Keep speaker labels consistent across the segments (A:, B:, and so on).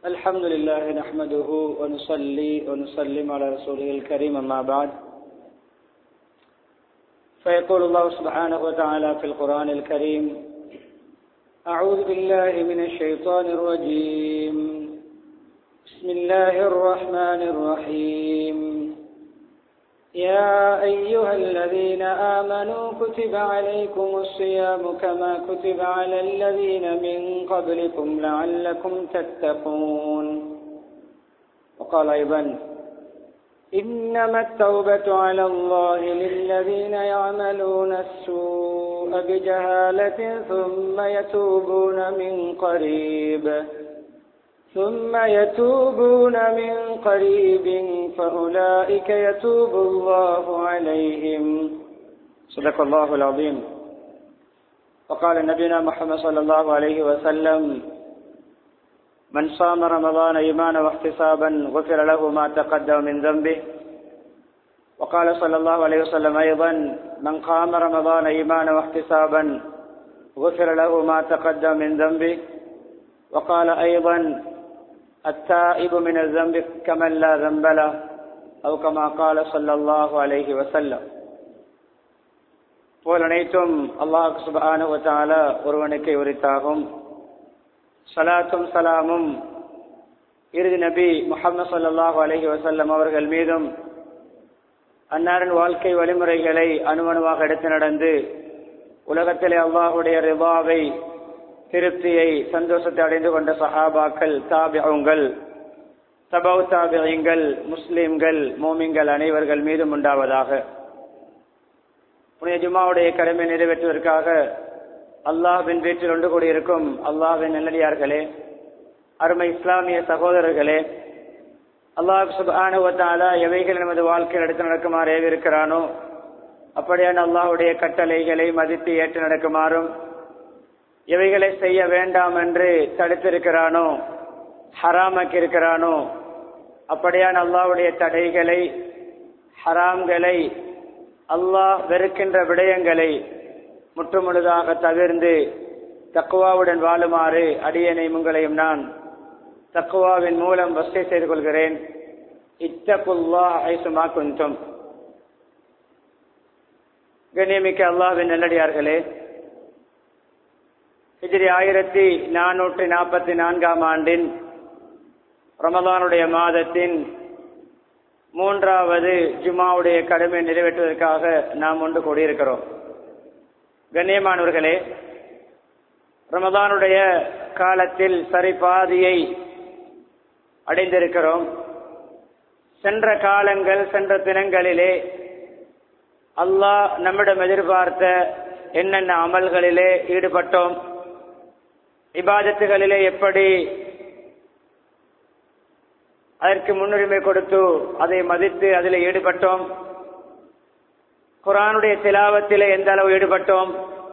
A: الحمد لله نحمده ونصلي ونسلم على رسوله الكريم أما بعد فيقول الله سبحانه وتعالى في القرآن الكريم أعوذ بالله من الشيطان الرجيم بسم الله الرحمن الرحيم يا أيها الذين آمنوا كتب عليكم الصيام كما كتب على الذين من قبلكم لعلكم تتقون وقال أيضا إنما التوبة على الله للذين يعملون السوء بجهالة ثم يتوبون من قريب ثم يتوبون من قريب فأولئك يتوب الله عليهم صدق الله العظيم وقال نبينا محمد صلى الله عليه وسلم من صام رمضان إيمانا واحتسابا غفر له ما تقدم من ذنبه وقال صلى الله عليه وسلم أيضا من قام رمضان إيمانا واحتسابا غفر له ما تقدم من ذنبه وقال أيضا التائب من الذنب كمن لا ذنب له أو كما قال صلى الله عليه وسلم போல் அனைத்தும் அல்லாஹ் சுபானு வத்தால ஒருவனுக்கு உரித்தாகும் சலாத்தும் சலாமும் இறுதி நபி முகமது சல்லாஹூ அலஹி வசல்லம் அவர்கள் மீதும் அன்னாரின் வாழ்க்கை வழிமுறைகளை அணுவணுவாக எடுத்து நடந்து உலகத்திலே அல்லாஹுடைய ரிவாவை திருப்தியை சந்தோஷத்தை அடைந்து கொண்ட சஹாபாக்கள் தாபியங்கள் தபவ் தாபியங்கள் முஸ்லிம்கள் மோமிங்கள் அனைவர்கள் மீதும் உண்டாவதாக புனித ஜுமாவுடைய கடமை நிறைவேற்றுவதற்காக அல்லாஹின் வீட்டில் ஒன்று கூடியிருக்கும் அல்லாஹின் நல்லடியார்களே அருமை இஸ்லாமிய சகோதரர்களே அல்லாஹ் சுபானுவத்தாலா எவைகள் நமது வாழ்க்கையில் எடுத்து நடக்குமாறு ஏவிருக்கிறானோ அப்படியான அல்லாஹுடைய கட்டளைகளை மதித்து ஏற்று நடக்குமாறும் எவைகளை செய்ய வேண்டாம் என்று தடுத்திருக்கிறானோ ஹராமாக்கி இருக்கிறானோ அப்படியான அல்லாவுடைய தடைகளை ஹராம்களை அல்லாஹ் வெறுக்கின்ற விடயங்களை முற்றுமுழுதாக தவிர்ந்து தக்குவாவுடன் வாழுமாறு அடியனை உங்களையும் நான் தக்குவாவின் மூலம் வசதி செய்து கொள்கிறேன் இத்தகுல்லா ஐசுமா குந்தும் கண்ணியமிக்க அல்லாவின் நல்லடியார்களே ஹிஜ்ரி ஆயிரத்தி நானூற்றி நாற்பத்தி நான்காம் ஆண்டின் ரமதானுடைய மாதத்தின் மூன்றாவது ஜுமாவுடைய கடமை நிறைவேற்றுவதற்காக நாம் ஒன்று கூடியிருக்கிறோம் கண்ணியமானவர்களே ரமதானுடைய காலத்தில் சரி பாதியை அடைந்திருக்கிறோம் சென்ற காலங்கள் சென்ற தினங்களிலே அல்லாஹ் நம்மிடம் எதிர்பார்த்த என்னென்ன அமல்களிலே ஈடுபட்டோம் இபாதத்துகளிலே எப்படி அதற்கு முன்னுரிமை கொடுத்து அதை மதித்து அதில் ஈடுபட்டோம் குரானுடைய திலாவத்திலே எந்த அளவு ஈடுபட்டோம்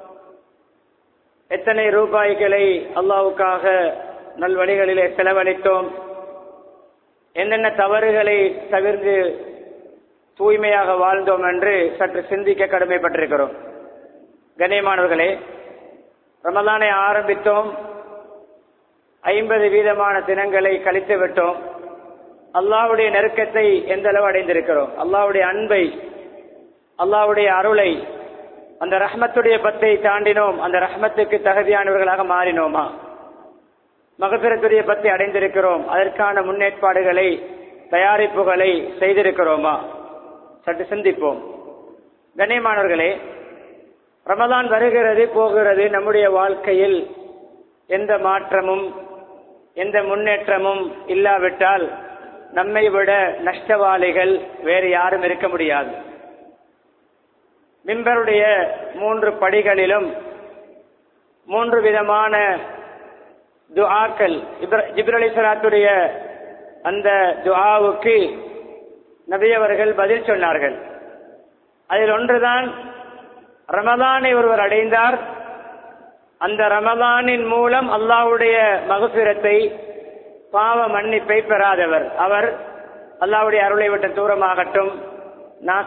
A: எத்தனை ரூபாய்களை அல்லாவுக்காக நல்வழிகளிலே செலவழித்தோம் என்னென்ன தவறுகளை தவிர்த்து தூய்மையாக வாழ்ந்தோம் என்று சற்று சிந்திக்க கடமைப்பட்டிருக்கிறோம் கண்ணியமானவர்களே ரமதானை ஆரம்பித்தோம் ஐம்பது வீதமான தினங்களை கழித்து விட்டோம் அல்லாவுடைய நெருக்கத்தை எந்த அளவு அடைந்திருக்கிறோம் அல்லாவுடைய அன்பை அல்லாவுடைய அருளை அந்த ரஹ்மத்துடைய பத்தை தாண்டினோம் அந்த ரஹ்மத்துக்கு தகுதியானவர்களாக மாறினோமா மகபிரத்துடைய பத்தை அடைந்திருக்கிறோம் அதற்கான முன்னேற்பாடுகளை தயாரிப்புகளை செய்திருக்கிறோமா சற்று சிந்திப்போம் கண்ணியமானவர்களே ரமதான் வருகிறது போகிறது நம்முடைய வாழ்க்கையில் எந்த மாற்றமும் எந்த முன்னேற்றமும் இல்லாவிட்டால் நம்மை விட நஷ்டவாளிகள் வேறு யாரும் இருக்க முடியாது மிம்பருடைய மூன்று படிகளிலும் மூன்று விதமான துஆக்கள் ஜிப்ரலி சலாத்துடைய அந்த துஆவுக்கு நபியவர்கள் பதில் சொன்னார்கள் அதில் ஒன்றுதான் ரமதானை ஒருவர் அடைந்தார் அந்த ரமதானின் மூலம் அல்லாவுடைய மகசுரத்தை பாவ மன்னிப்பை பெறாதவர் அவர் அல்லாவுடைய அருளை விட்டு தூரமாகட்டும்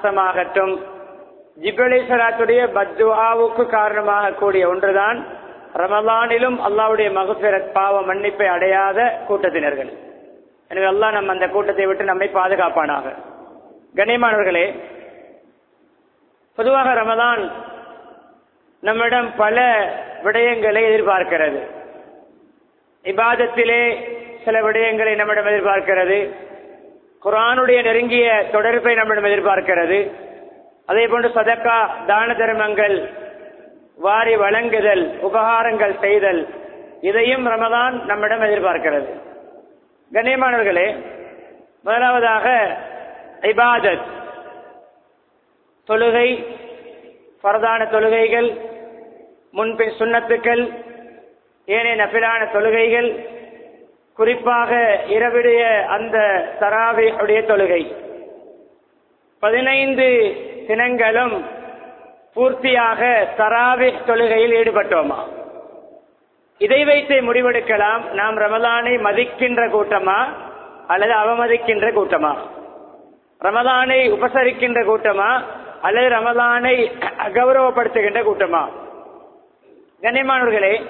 A: நாசமாகட்டும் ஜிபலேஸ்வராத்துடைய பத்துவாவுக்கு காரணமாக கூடிய ஒன்றுதான் ரமலானிலும் அல்லாவுடைய மகபிரத் பாவ மன்னிப்பை அடையாத கூட்டத்தினர்கள் எனவே அல்லாஹ் நம்ம அந்த கூட்டத்தை விட்டு நம்மை பாதுகாப்பானாக கண்ணியமானவர்களே பொதுவாக ரமதான் நம்மிடம் பல விடயங்களை எதிர்பார்க்கிறது இபாதத்திலே சில விடயங்களை நம்மிடம் எதிர்பார்க்கிறது குரானுடைய நெருங்கிய தொடர்பை நம்மிடம் எதிர்பார்க்கிறது அதே போன்று சதக்கா தான தர்மங்கள் வாரி வழங்குதல் உபகாரங்கள் செய்தல் இதையும் ரமதான் நம்மிடம் எதிர்பார்க்கிறது கண்ணியமானவர்களே முதலாவதாக இபாதத் தொழுகை பரதான தொழுகைகள் முன்பின் சுண்ணத்துக்கள் ஏனைய நபிலான தொழுகைகள் குறிப்பாக இரவுடைய அந்த தராவியுடைய தொழுகை பதினைந்து தினங்களும் பூர்த்தியாக தராவி தொழுகையில் ஈடுபட்டோமா இதை வைத்து முடிவெடுக்கலாம் நாம் ரமலானை மதிக்கின்ற கூட்டமா அல்லது அவமதிக்கின்ற கூட்டமா ரமலானை உபசரிக்கின்ற கூட்டமா அல்லது ரமலானை கௌரவப்படுத்துகின்ற கூட்டமா கண்ணியமானவர்களே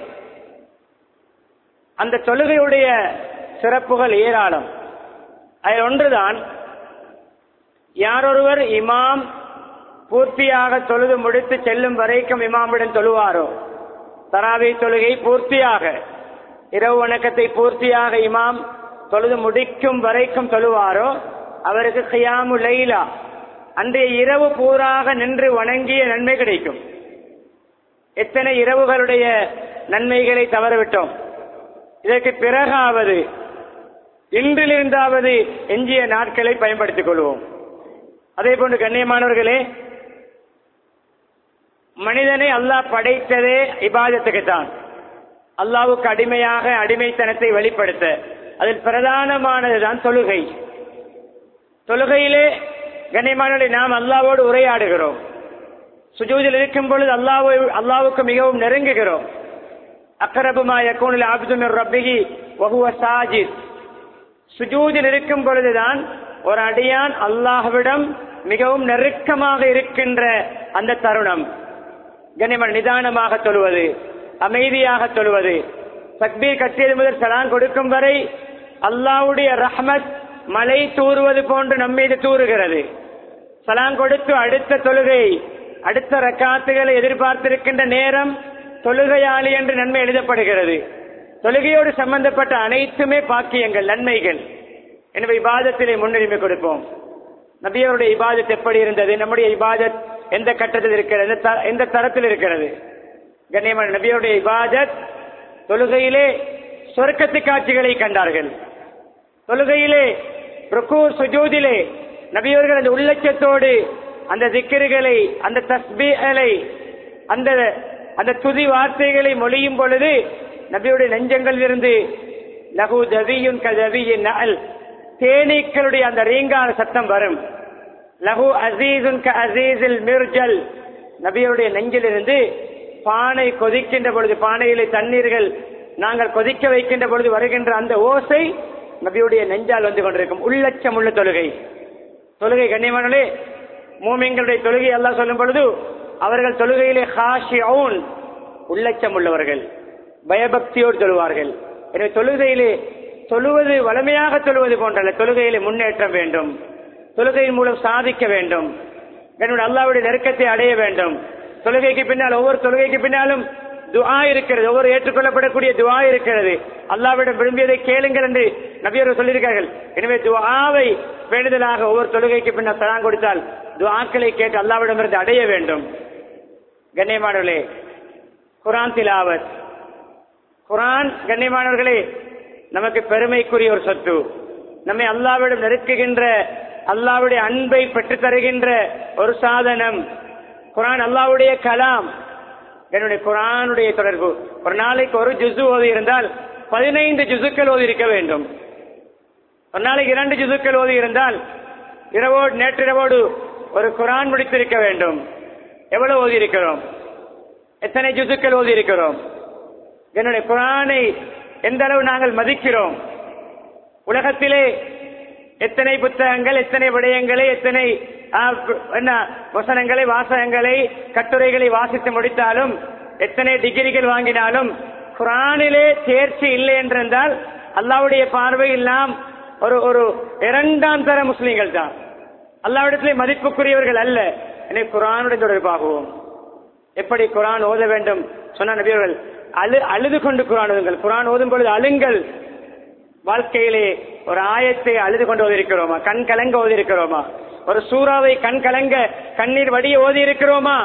A: அந்த தொழுகையுடைய சிறப்புகள் ஏராளம் அதில் ஒன்றுதான் யாரொருவர் இமாம் பூர்த்தியாக தொழுது முடித்து செல்லும் வரைக்கும் இமாமிடம் தொழுவாரோ தராவி தொழுகை பூர்த்தியாக இரவு வணக்கத்தை பூர்த்தியாக இமாம் தொழுது முடிக்கும் வரைக்கும் தொழுவாரோ அவருக்கு கியாமு லைலா அன்றைய இரவு பூராக நின்று வணங்கிய நன்மை கிடைக்கும் எத்தனை இரவுகளுடைய நன்மைகளை தவறவிட்டோம் இதற்கு பிறகாவது இன்றிலிருந்தாவது எஞ்சிய நாட்களை பயன்படுத்திக் கொள்வோம் அதே போன்று கண்ணியமானவர்களே மனிதனை அல்லாஹ் படைத்ததே இபாதத்துக்கு தான் அல்லாவுக்கு அடிமையாக அடிமைத்தனத்தை வெளிப்படுத்த அதில் பிரதானமானதுதான் தொழுகை தொழுகையிலே கண்ணியமானவர்களை நாம் அல்லாவோடு உரையாடுகிறோம் சுஜூதில் இருக்கும் பொழுது அல்லாவை அல்லாவுக்கு மிகவும் நெருங்குகிறோம் அக்கரபுமா யக்கூனில் ஆபிதுமிர் ரப்பிகி வகுவ சாஜித் சுஜூதில் இருக்கும் பொழுதுதான் ஒரு அடியான் அல்லாஹ்விடம் மிகவும் நெருக்கமாக இருக்கின்ற அந்த தருணம் கனிமன் நிதானமாக தொழுவது அமைதியாக தொழுவது தக்பீர் கட்டியது முதல் சலான் கொடுக்கும் வரை அல்லாவுடைய ரஹ்மத் மலை தூறுவது போன்று நம்மீது தூறுகிறது சலான் கொடுத்து அடுத்த தொழுகை அடுத்த ரக்காத்துகளை எதிர்பார்த்திருக்கின்ற நேரம் தொழுகையாளி என்று நன்மை எழுதப்படுகிறது தொழுகையோடு சம்பந்தப்பட்ட அனைத்துமே பாக்கியங்கள் நன்மைகள் எனவே இபாதத்திலே முன்னுரிமை கொடுப்போம் நபியவருடைய இபாதத் எப்படி இருந்தது நம்முடைய இபாதத் எந்த கட்டத்தில் இருக்கிறது எந்த த- எந்த தரத்தில் இருக்கிறது கண்ணியமான நபியருடைய இபாதத் தொழுகையிலே சொர்க்கத்து காட்சிகளை கண்டார்கள் தொழுகையிலே ருக்கு சுஜூதிலே நபியவர்கள் அந்த உள்ளச்சத்தோடு அந்த திக்கிறுகளை அந்த தஸ்பீகளை அந்த அந்த துதி வார்த்தைகளை மொழியும் பொழுது நபியுடைய நெஞ்சங்களில் இருந்து லகு தவியுன் கதவியின் நல் தேனீக்களுடைய அந்த ரீங்கான சத்தம் வரும் லகு அசீசுன் க அசீசில் மிர்ஜல் நபியுடைய நெஞ்சிலிருந்து பானை கொதிக்கின்ற பொழுது பானையிலே தண்ணீர்கள் நாங்கள் கொதிக்க வைக்கின்ற பொழுது வருகின்ற அந்த ஓசை நபியுடைய நெஞ்சால் வந்து கொண்டிருக்கும் உள்ளச்சம் உள்ள தொழுகை தொழுகை கண்ணியமானே மூமிங்களுடைய தொழுகை எல்லாம் சொல்லும் பொழுது அவர்கள் தொழுகையிலே ஹாஷியவுன் உள்ளச்சம் உள்ளவர்கள் பயபக்தியோடு தொழுவார்கள் எனவே தொழுகையிலே தொழுவது வலிமையாக தொழுவது போன்றல்ல தொழுகையிலே முன்னேற்றம் வேண்டும் தொழுகையின் மூலம் சாதிக்க வேண்டும் என்னுடைய அல்லாவுடைய நெருக்கத்தை அடைய வேண்டும் தொழுகைக்கு பின்னால் ஒவ்வொரு தொழுகைக்கு பின்னாலும் துஆ இருக்கிறது ஒவ்வொரு ஏற்றுக்கொள்ளப்படக்கூடிய துஆ இருக்கிறது அல்லாவிடம் விரும்பியதை கேளுங்கள் என்று நபியர்கள் சொல்லியிருக்கார்கள் எனவே துஆவை வேண்டுதலாக ஒவ்வொரு தொழுகைக்கு பின்னால் சலாம் கொடுத்தால் துஆக்களை கேட்டு அல்லாவிடமிருந்து அடைய வேண்டும் கண்ணியமானவர்களே குரான் திலாவத் குரான் கண்ணியமானவர்களே நமக்கு பெருமைக்குரிய ஒரு சொத்து நம்மை அல்லாவிடம் நெருக்குகின்ற அல்லாவுடைய அன்பை பெற்றுத் தருகின்ற ஒரு சாதனம் குரான் அல்லாவுடைய கலாம் என்னுடைய குரானுடைய தொடர்பு ஒரு நாளைக்கு ஒரு ஜுசு ஓதி இருந்தால் பதினைந்து ஜுசுக்கள் ஓதி இருக்க வேண்டும் ஒரு நாளைக்கு இரண்டு ஜுசுக்கள் ஓதி இருந்தால் இரவோடு நேற்றிரவோடு ஒரு குரான் முடித்திருக்க வேண்டும் எவ்வளவு ஓதி இருக்கிறோம் எத்தனை ஜுசுக்கள் ஓதி இருக்கிறோம் என்னுடைய குரானை எந்த அளவு நாங்கள் மதிக்கிறோம் உலகத்திலே எத்தனை புத்தகங்கள் எத்தனை விடயங்களை எத்தனை ஆ, என்ன வசனங்களை வாசகங்களை கட்டுரைகளை வாசித்து முடித்தாலும் எத்தனை டிகிரிகள் வாங்கினாலும் குரானிலே தேர்ச்சி இல்லை என்றிருந்தால் அல்லாவுடைய பார்வையில் நாம் ஒரு ஒரு இரண்டாம் தர முஸ்லீம்கள் தான் அல்லாவிடத்திலே மதிப்புக்குரியவர்கள் அல்ல எனவே குரானுடைய தொடர்பாகவும் எப்படி குரான் ஓத வேண்டும் சொன்ன நபியவர்கள் அழு அழுது கொண்டு குரான் ஓதுங்கள் குரான் ஓதும் பொழுது அழுங்கள் வாழ்க்கையிலே ஒரு ஆயத்தை அழுது கொண்டு ஓதிருக்கிறோமா கண் கலங்க ஓதிருக்கிறோமா ஒரு சூறாவை கண் கலங்க கண்ணீர் வடிய ஓதி இருக்கிறோமா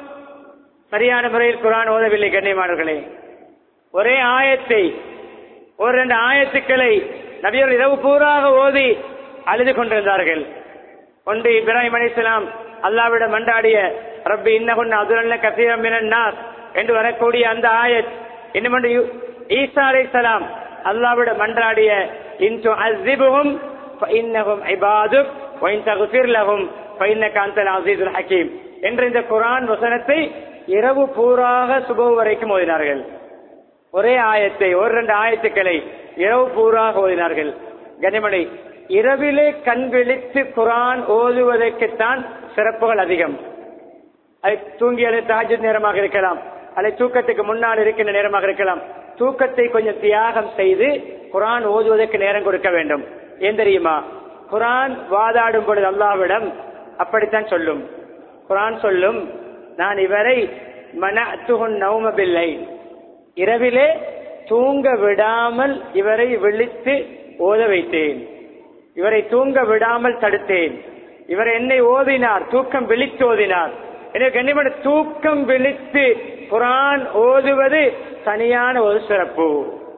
A: சரியான முறையில் குரான் ஓதவில்லை கண்ணியமானவர்களே ஒரே ஆயத்தை ஒரு ரெண்டு ஆயத்துக்களை நபியர்கள் இரவு பூராக ஓதி அழுது கொண்டிருந்தார்கள் ஒன்று இப்ராஹிம் அலிஸ்லாம் அல்லாவிடம் மண்டாடிய ரப்பி இன்னகுன் அதுரல்ல கசீரம் நாஸ் என்று வரக்கூடிய அந்த ஆயத் இன்னும் ஒன்று யூ- ஈசா அலைஹிஸ்ஸலாம் அல்லாவிடம் மன்றாடிய இன்து அஸ்ஸிபுஹும் ஃபஇன்னஹும் இபாதுக் வ இன் தக்ஃபிர் லஹும் ஃபஇன்னக அன்தல் அஸீஸுல் ஹக்கீம் என்ற இந்த குர்ஆன் வசனத்தை இரவு பூராக சுபஹ் வரைக்கும் ஓதினார்கள் ஒரே ஆயத்தை ஒரு ரெண்டு ஆயத்துக்களை இரவு பூராக ஓதினார்கள் கனிமணி இரவிலே கண் விழித்து குரான் ஓதுவதற்குத்தான் சிறப்புகள் அதிகம் அது தூங்கி அது தாஜத் நேரமாக இருக்கலாம் அல்லது தூக்கத்துக்கு முன்னால் இருக்கின்ற நேரமாக இருக்கலாம் தூக்கத்தை கொஞ்சம் தியாகம் செய்து குரான் ஓதுவதற்கு நேரம் கொடுக்க வேண்டும் ஏன் தெரியுமா குரான் வாதாடும் பொழுது அல்லாவிடம் அப்படித்தான் சொல்லும் குரான் சொல்லும் நான் இவரை மன அத்துகுன் நௌமபில்லை இரவிலே தூங்க விடாமல் இவரை விழித்து ஓத வைத்தேன் இவரை தூங்க விடாமல் தடுத்தேன் இவர் என்னை ஓதினார் தூக்கம் விழித்து ஓதினார் எனவே கண்ணியமான தூக்கம் விழித்து குரான் ஓதுவது தனியான ஒரு சிறப்பு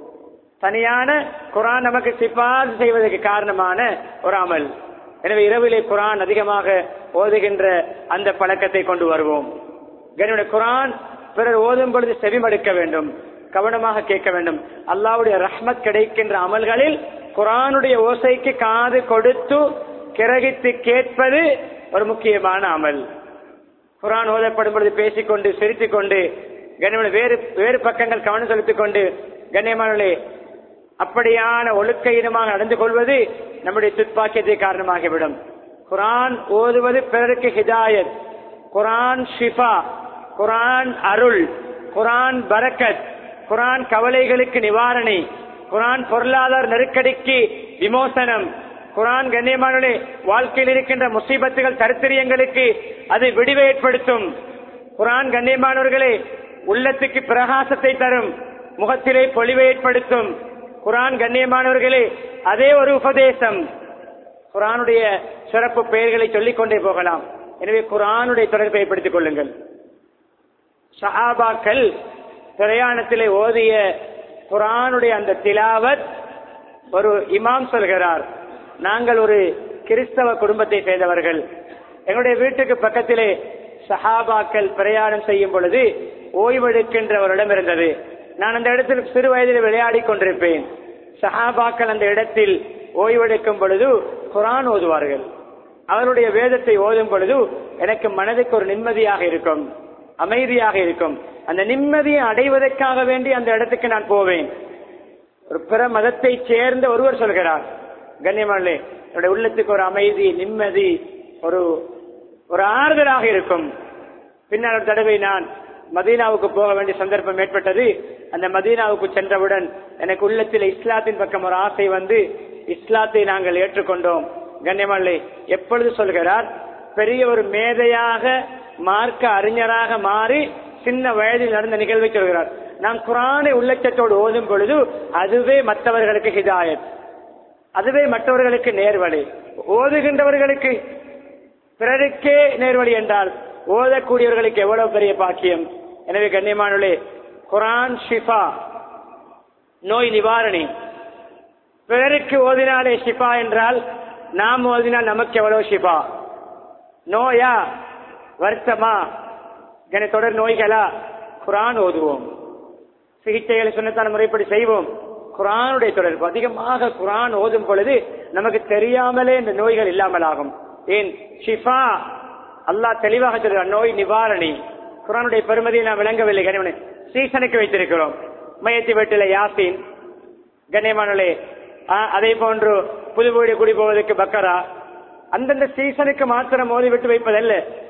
A: தனியான குரான் நமக்கு சிபாது செய்வதற்கு காரணமான ஒரு அமல் எனவே இரவிலே குரான் அதிகமாக ஓதுகின்ற அந்த பழக்கத்தை கொண்டு வருவோம் கண்ணியமான குரான் பிறர் ஓதும் பொழுது செவிமடுக்க வேண்டும் கவனமாக கேட்க வேண்டும் அல்லாவுடைய ரஹ்மத் கிடைக்கின்ற அமல்களில் குரானுடைய ஓசைக்கு காது கொடுத்து கிரகித்து கேட்பது ஒரு முக்கியமான அமல் குரான் ஓதப்படும் பொழுது பேசிக்கொண்டு சிரித்துக் கொண்டு கண்ணியமான வேறு வேறு பக்கங்கள் கவனம் செலுத்திக் கொண்டு கண்ணியமானே அப்படியான ஒழுக்க இனமாக நடந்து கொள்வது நம்முடைய துப்பாக்கியத்தை காரணமாகிவிடும் குரான் ஓதுவது பிறருக்கு ஹிதாயத் குரான் ஷிஃபா குரான் அருள் குரான் பரக்கத் குரான் கவலைகளுக்கு நிவாரணி குரான் பொருளாதார நெருக்கடிக்கு விமோசனம் குரான் கண்ணியமானே வாழ்க்கையில் இருக்கின்ற முசீபத்துகள் தரித்திரியங்களுக்கு அது விடிவை ஏற்படுத்தும் குரான் கண்ணியமானவர்களே உள்ளத்துக்கு பிரகாசத்தை தரும் முகத்திலே பொலிவை ஏற்படுத்தும் குரான் கண்ணியமானவர்களே அதே ஒரு உபதேசம் குரானுடைய சிறப்பு பெயர்களை சொல்லிக் கொண்டே போகலாம் எனவே குரானுடைய தொடர்பை ஏற்படுத்திக் கொள்ளுங்கள் சஹாபாக்கள் பிரயாணத்திலே ஓதிய குரானுடைய அந்த திலாவத் ஒரு இமாம் சொல்கிறார் நாங்கள் ஒரு கிறிஸ்தவ குடும்பத்தை சேர்ந்தவர்கள் எங்களுடைய வீட்டுக்கு பக்கத்திலே சஹாபாக்கள் பிரயாணம் செய்யும் பொழுது ஓய்வெடுக்கின்ற ஒரு இடம் இருந்தது நான் அந்த இடத்தில் சிறு வயதில் விளையாடி கொண்டிருப்பேன் சஹாபாக்கள் அந்த இடத்தில் ஓய்வெடுக்கும் பொழுது குரான் ஓதுவார்கள் அவருடைய வேதத்தை ஓதும் பொழுது எனக்கு மனதுக்கு ஒரு நிம்மதியாக இருக்கும் அமைதியாக இருக்கும் அந்த நிம்மதியை அடைவதற்காக வேண்டி அந்த இடத்துக்கு நான் போவேன் ஒரு பிற மதத்தை சேர்ந்த ஒருவர் சொல்கிறார் கண்ணியமானே என்னுடைய உள்ளத்துக்கு ஒரு அமைதி நிம்மதி ஒரு ஒரு ஆறுதலாக இருக்கும் பின்னர் ஒரு தடவை நான் மதீனாவுக்கு போக வேண்டிய சந்தர்ப்பம் ஏற்பட்டது அந்த மதீனாவுக்கு சென்றவுடன் எனக்கு உள்ளத்தில் இஸ்லாத்தின் பக்கம் ஒரு ஆசை வந்து இஸ்லாத்தை நாங்கள் ஏற்றுக்கொண்டோம் கண்ணியமல்லை எப்பொழுது சொல்கிறார் பெரிய ஒரு மேதையாக மார்க்க அறிஞராக மாறி சின்ன வயதில் நடந்த நிகழ்வை சொல்கிறார் நாம் குரானை உள்ளச்சத்தோடு ஓதும் பொழுது அதுவே மற்றவர்களுக்கு ஹிதாயத் அதுவே மற்றவர்களுக்கு நேர்வழி ஓதுகின்றவர்களுக்கு பிறருக்கே நேர்வழி என்றால் ஓதக்கூடியவர்களுக்கு எவ்வளவு பெரிய பாக்கியம் எனவே கண்ணியமானே குரான் ஷிஃபா நோய் நிவாரணி பிறருக்கு ஓதினாலே ஷிஃபா என்றால் நாம் ஓதினால் நமக்கு எவ்வளவு ஷிஃபா நோயா வருத்தமா என தொடர் நோய்களா குரான் ஓதுவோம் சிகிச்சைகளை சொன்னத்தான முறைப்படி செய்வோம் குரானுடைய தொடர்பு அதிகமாக குரான் ஓதும் பொழுது நமக்கு தெரியாமலே இந்த நோய்கள் இல்லாமல் ஆகும் ஏன் ஷிஃபா அல்லாஹ் தெளிவாக சொல்கிறார் நோய் நிவாரணி குரானுடைய பெருமதியை நாம் விளங்கவில்லை கனிமனே சீசனுக்கு வைத்திருக்கிறோம் மையத்தி வீட்டில யாசின் கண்ணியமானே அதே போன்று புது வீடு குடி போவதற்கு பக்கரா அந்தந்த சீசனுக்கு மாத்திரம் மோதி விட்டு வைப்பதல்ல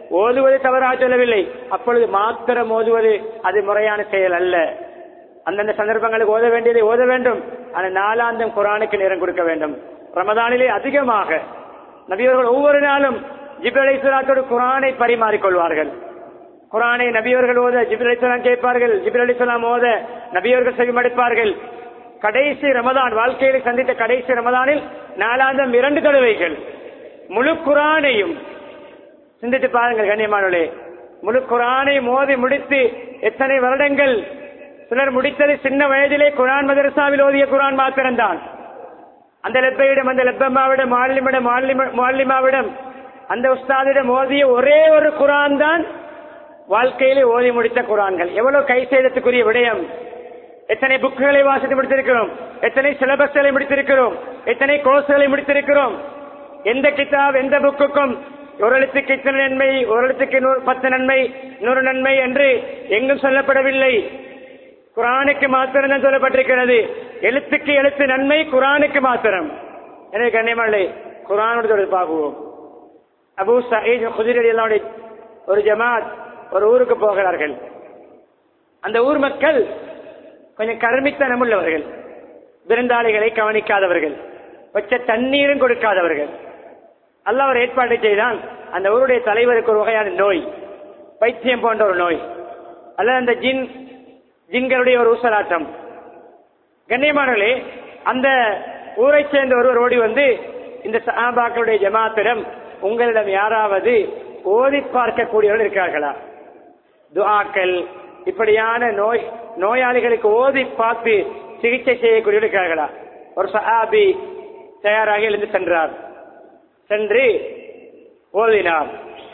A: ஓதுவது தவறாக சொல்லவில்லை அப்பொழுது மாத்திரம் ஓதுவது அது முறையான செயல் அல்ல அந்தந்த சந்தர்ப்பங்களுக்கு ஓத வேண்டியதை ஓத வேண்டும் ஆனால் நாலாந்தம் குரானுக்கு நேரம் கொடுக்க வேண்டும் ரமதானிலே அதிகமாக நபியவர்கள் ஒவ்வொரு நாளும் ஜிப்ரல் அலிஸ்லாத்தோடு குரானை பரிமாறிக்கொள்வார்கள் குரானை நபியவர்கள் ஓத ஜிப்ரல் அலிஸ்லாம் கேட்பார்கள் ஜிப்ரல் அலிஸ்லாம் ஓத நபியவர்கள் செவிமடுப்பார்கள் கடைசி ரமதான் வாழ்க்கையில் சந்தித்த கடைசி ரமதானில் நாலாந்தம் இரண்டு தடவைகள் முழு குரானையும் சிந்தித்து பாருங்கள் கண்ணியமானவர்களே முழு குரானை மோதி முடித்து எத்தனை வருடங்கள் சிலர் முடித்தது சின்ன வயதிலே குரான் மதரசாவில் ஓதிய குரான் மாத்திரம்தான் அந்த லெப்பையிடம் அந்த லெப்பம்மாவிடம் மாலிமிடம் மாலிமாவிடம் அந்த உஸ்தாதிடம் ஓதிய ஒரே ஒரு குரான் தான் வாழ்க்கையிலே ஓதி முடித்த குரான்கள் எவ்வளவு கை செய்தத்துக்குரிய விடயம் எத்தனை புக்குகளை வாசித்து முடித்திருக்கிறோம் எத்தனை சிலபஸ்களை முடித்திருக்கிறோம் எத்தனை கோர்ஸ்களை முடித்திருக்கிறோம் எந்த கிதாப் எந்த புக்குக்கும் ஒரு எழுத்துக்கு இத்தனை நன்மை ஒரு எழுத்துக்கு நூறு பத்து நன்மை நூறு நன்மை என்று எங்கும் சொல்லப்படவில்லை குரானுக்கு மாத்திரம் தான் சொல்லப்பட்டிருக்கிறது எழுத்துக்கு எழுத்து நன்மை குரானுக்கு மாத்திரம் எனவே கண்ணியமாளே குரானோடு தொடர்பாகுவோம் அபு சயீத் குதிரை ஒரு ஜமாத் ஒரு ஊருக்கு போகிறார்கள் அந்த ஊர் மக்கள் கொஞ்சம் கருமித்தனம் உள்ளவர்கள் விருந்தாளிகளை கவனிக்காதவர்கள் வச்ச தண்ணீரும் கொடுக்காதவர்கள் அல்ல ஒரு ஏற்பாடு செய்தான் அந்த ஊருடைய தலைவருக்கு ஒரு வகையான நோய் பைத்தியம் போன்ற ஒரு நோய் அல்லது அந்த ஜின் ஜின்களுடைய ஒரு ஊசலாட்டம் கண்ணியமானவர்களே அந்த ஊரை சேர்ந்த ஒருவர் ஓடி வந்து இந்த சஹாபாக்களுடைய ஜமாத்திடம் உங்களிடம் யாராவது ஓதி பார்க்கக்கூடியவர்கள் இருக்கிறார்களா துஆக்கள் இப்படியான நோய் நோயாளிகளுக்கு ஓதி பார்த்து சிகிச்சை செய்யக்கூடியவர்கள் இருக்கிறார்களா ஒரு சஹாபி தயாராக எழுந்து சென்றார் சென்று ஓதினார்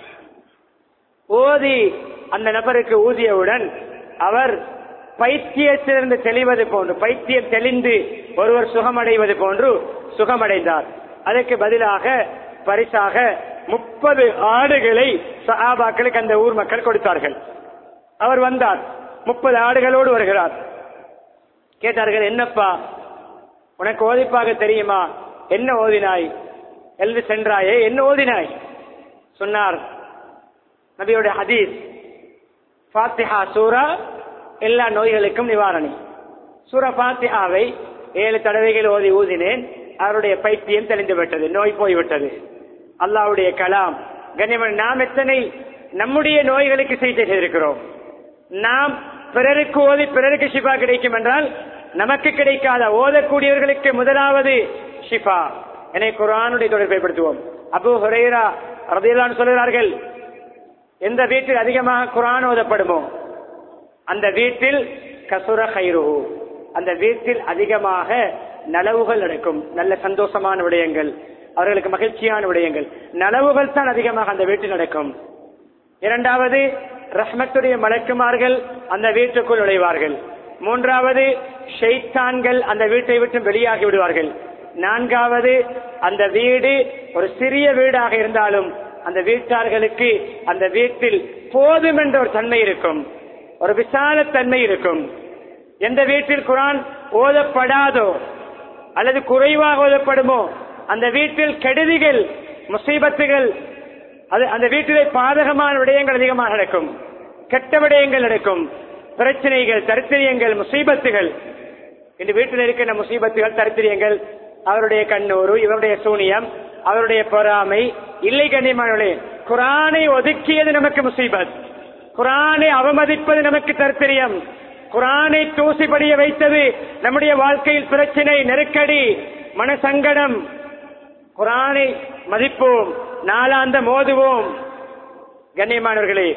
A: ஓதி அந்த நபருக்கு ஊதியவுடன் அவர் பைத்தியத்திலிருந்து தெளிவது போன்று பைத்தியம் தெளிந்து ஒருவர் சுகமடைவது போன்று சுகமடைந்தார் அதற்கு பதிலாக பரிசாக முப்பது ஆடுகளை சஹாபாக்களுக்கு அந்த ஊர் மக்கள் கொடுத்தார்கள் அவர் வந்தார் முப்பது ஆடுகளோடு வருகிறார் கேட்டார்கள் என்னப்பா உனக்கு ஓதிப்பாக தெரியுமா என்ன ஓதினாய் எழுதி சென்றாயே என்ன ஓதினாய் சொன்னார் நபியோட ஹதீஸ் ஃபாத்திஹா சூரா எல்லா நோய்களுக்கும் நிவாரணி சூரா ஃபாத்திஹாவை ஏழு தடவைகள் ஓதி ஊதினேன் அவருடைய பைத்தியம் தெளிந்து விட்டது நோய் போய்விட்டது அல்லாவுடைய கலாம் கண்ணியமன் நாம் எத்தனை நம்முடைய நோய்களுக்கு சிகிச்சை செய்திருக்கிறோம் நாம் பிறருக்கு ஓதி பிறருக்கு ஷிஃபா கிடைக்கும் என்றால் நமக்கு கிடைக்காத ஓதக்கூடியவர்களுக்கு முதலாவது ஷிஃபா என குரானுடைய தொடர்பை படுத்துவோம் அபு ஹுரைரா ரதியல்லான்னு சொல்கிறார்கள் எந்த வீட்டில் அதிகமாக குரான் ஓதப்படுமோ அந்த வீட்டில் கசுர கைருஹு அந்த வீட்டில் அதிகமாக நலவுகள் நடக்கும் நல்ல சந்தோஷமான விடயங்கள் அவர்களுக்கு மகிழ்ச்சியான விடயங்கள் நலவுகள் தான் அதிகமாக அந்த வீட்டில் நடக்கும் இரண்டாவது ரஹ்மத்துடைய மலக்குமார்கள் அந்த வீட்டுக்குள் நுழைவார்கள் மூன்றாவது ஷெய்தான்கள் அந்த வீட்டை விட்டு வெளியாகி விடுவார்கள் நான்காவது அந்த வீடு ஒரு சிறிய வீடாக இருந்தாலும் அந்த வீட்டார்களுக்கு அந்த வீட்டில் போதும் என்ற ஒரு தன்மை இருக்கும் ஒரு விசால தன்மை இருக்கும் எந்த வீட்டில் குரான் ஓதப்படாதோ அல்லது குறைவாக ஓதப்படுமோ அந்த வீட்டில் கெடுதிகள் முசீபத்துகள் அது அந்த வீட்டிலே பாதகமான விடயங்கள் அதிகமாக நடக்கும் கெட்ட விடயங்கள் நடக்கும் பிரச்சனைகள் தரித்திரியங்கள் முசீபத்துகள் இந்த வீட்டில் இருக்கின்ற முசீபத்துகள் தரித்திரியங்கள் அவருடைய கண்ணூறு இவருடைய சூனியம் அவருடைய பொறாமை இல்லை கண்ணியமானவர்களே குரானை ஒதுக்கியது நமக்கு முசீபத் குரானை அவமதிப்பது நமக்கு தரித்திரியம் குரானை தூசிபடிய வைத்தது நம்முடைய வாழ்க்கையில் பிரச்சனை நெருக்கடி மனசங்கடம் குரானை மதிப்போம் நாளாந்த மோதுவோம் கண்ணியமானவர்களே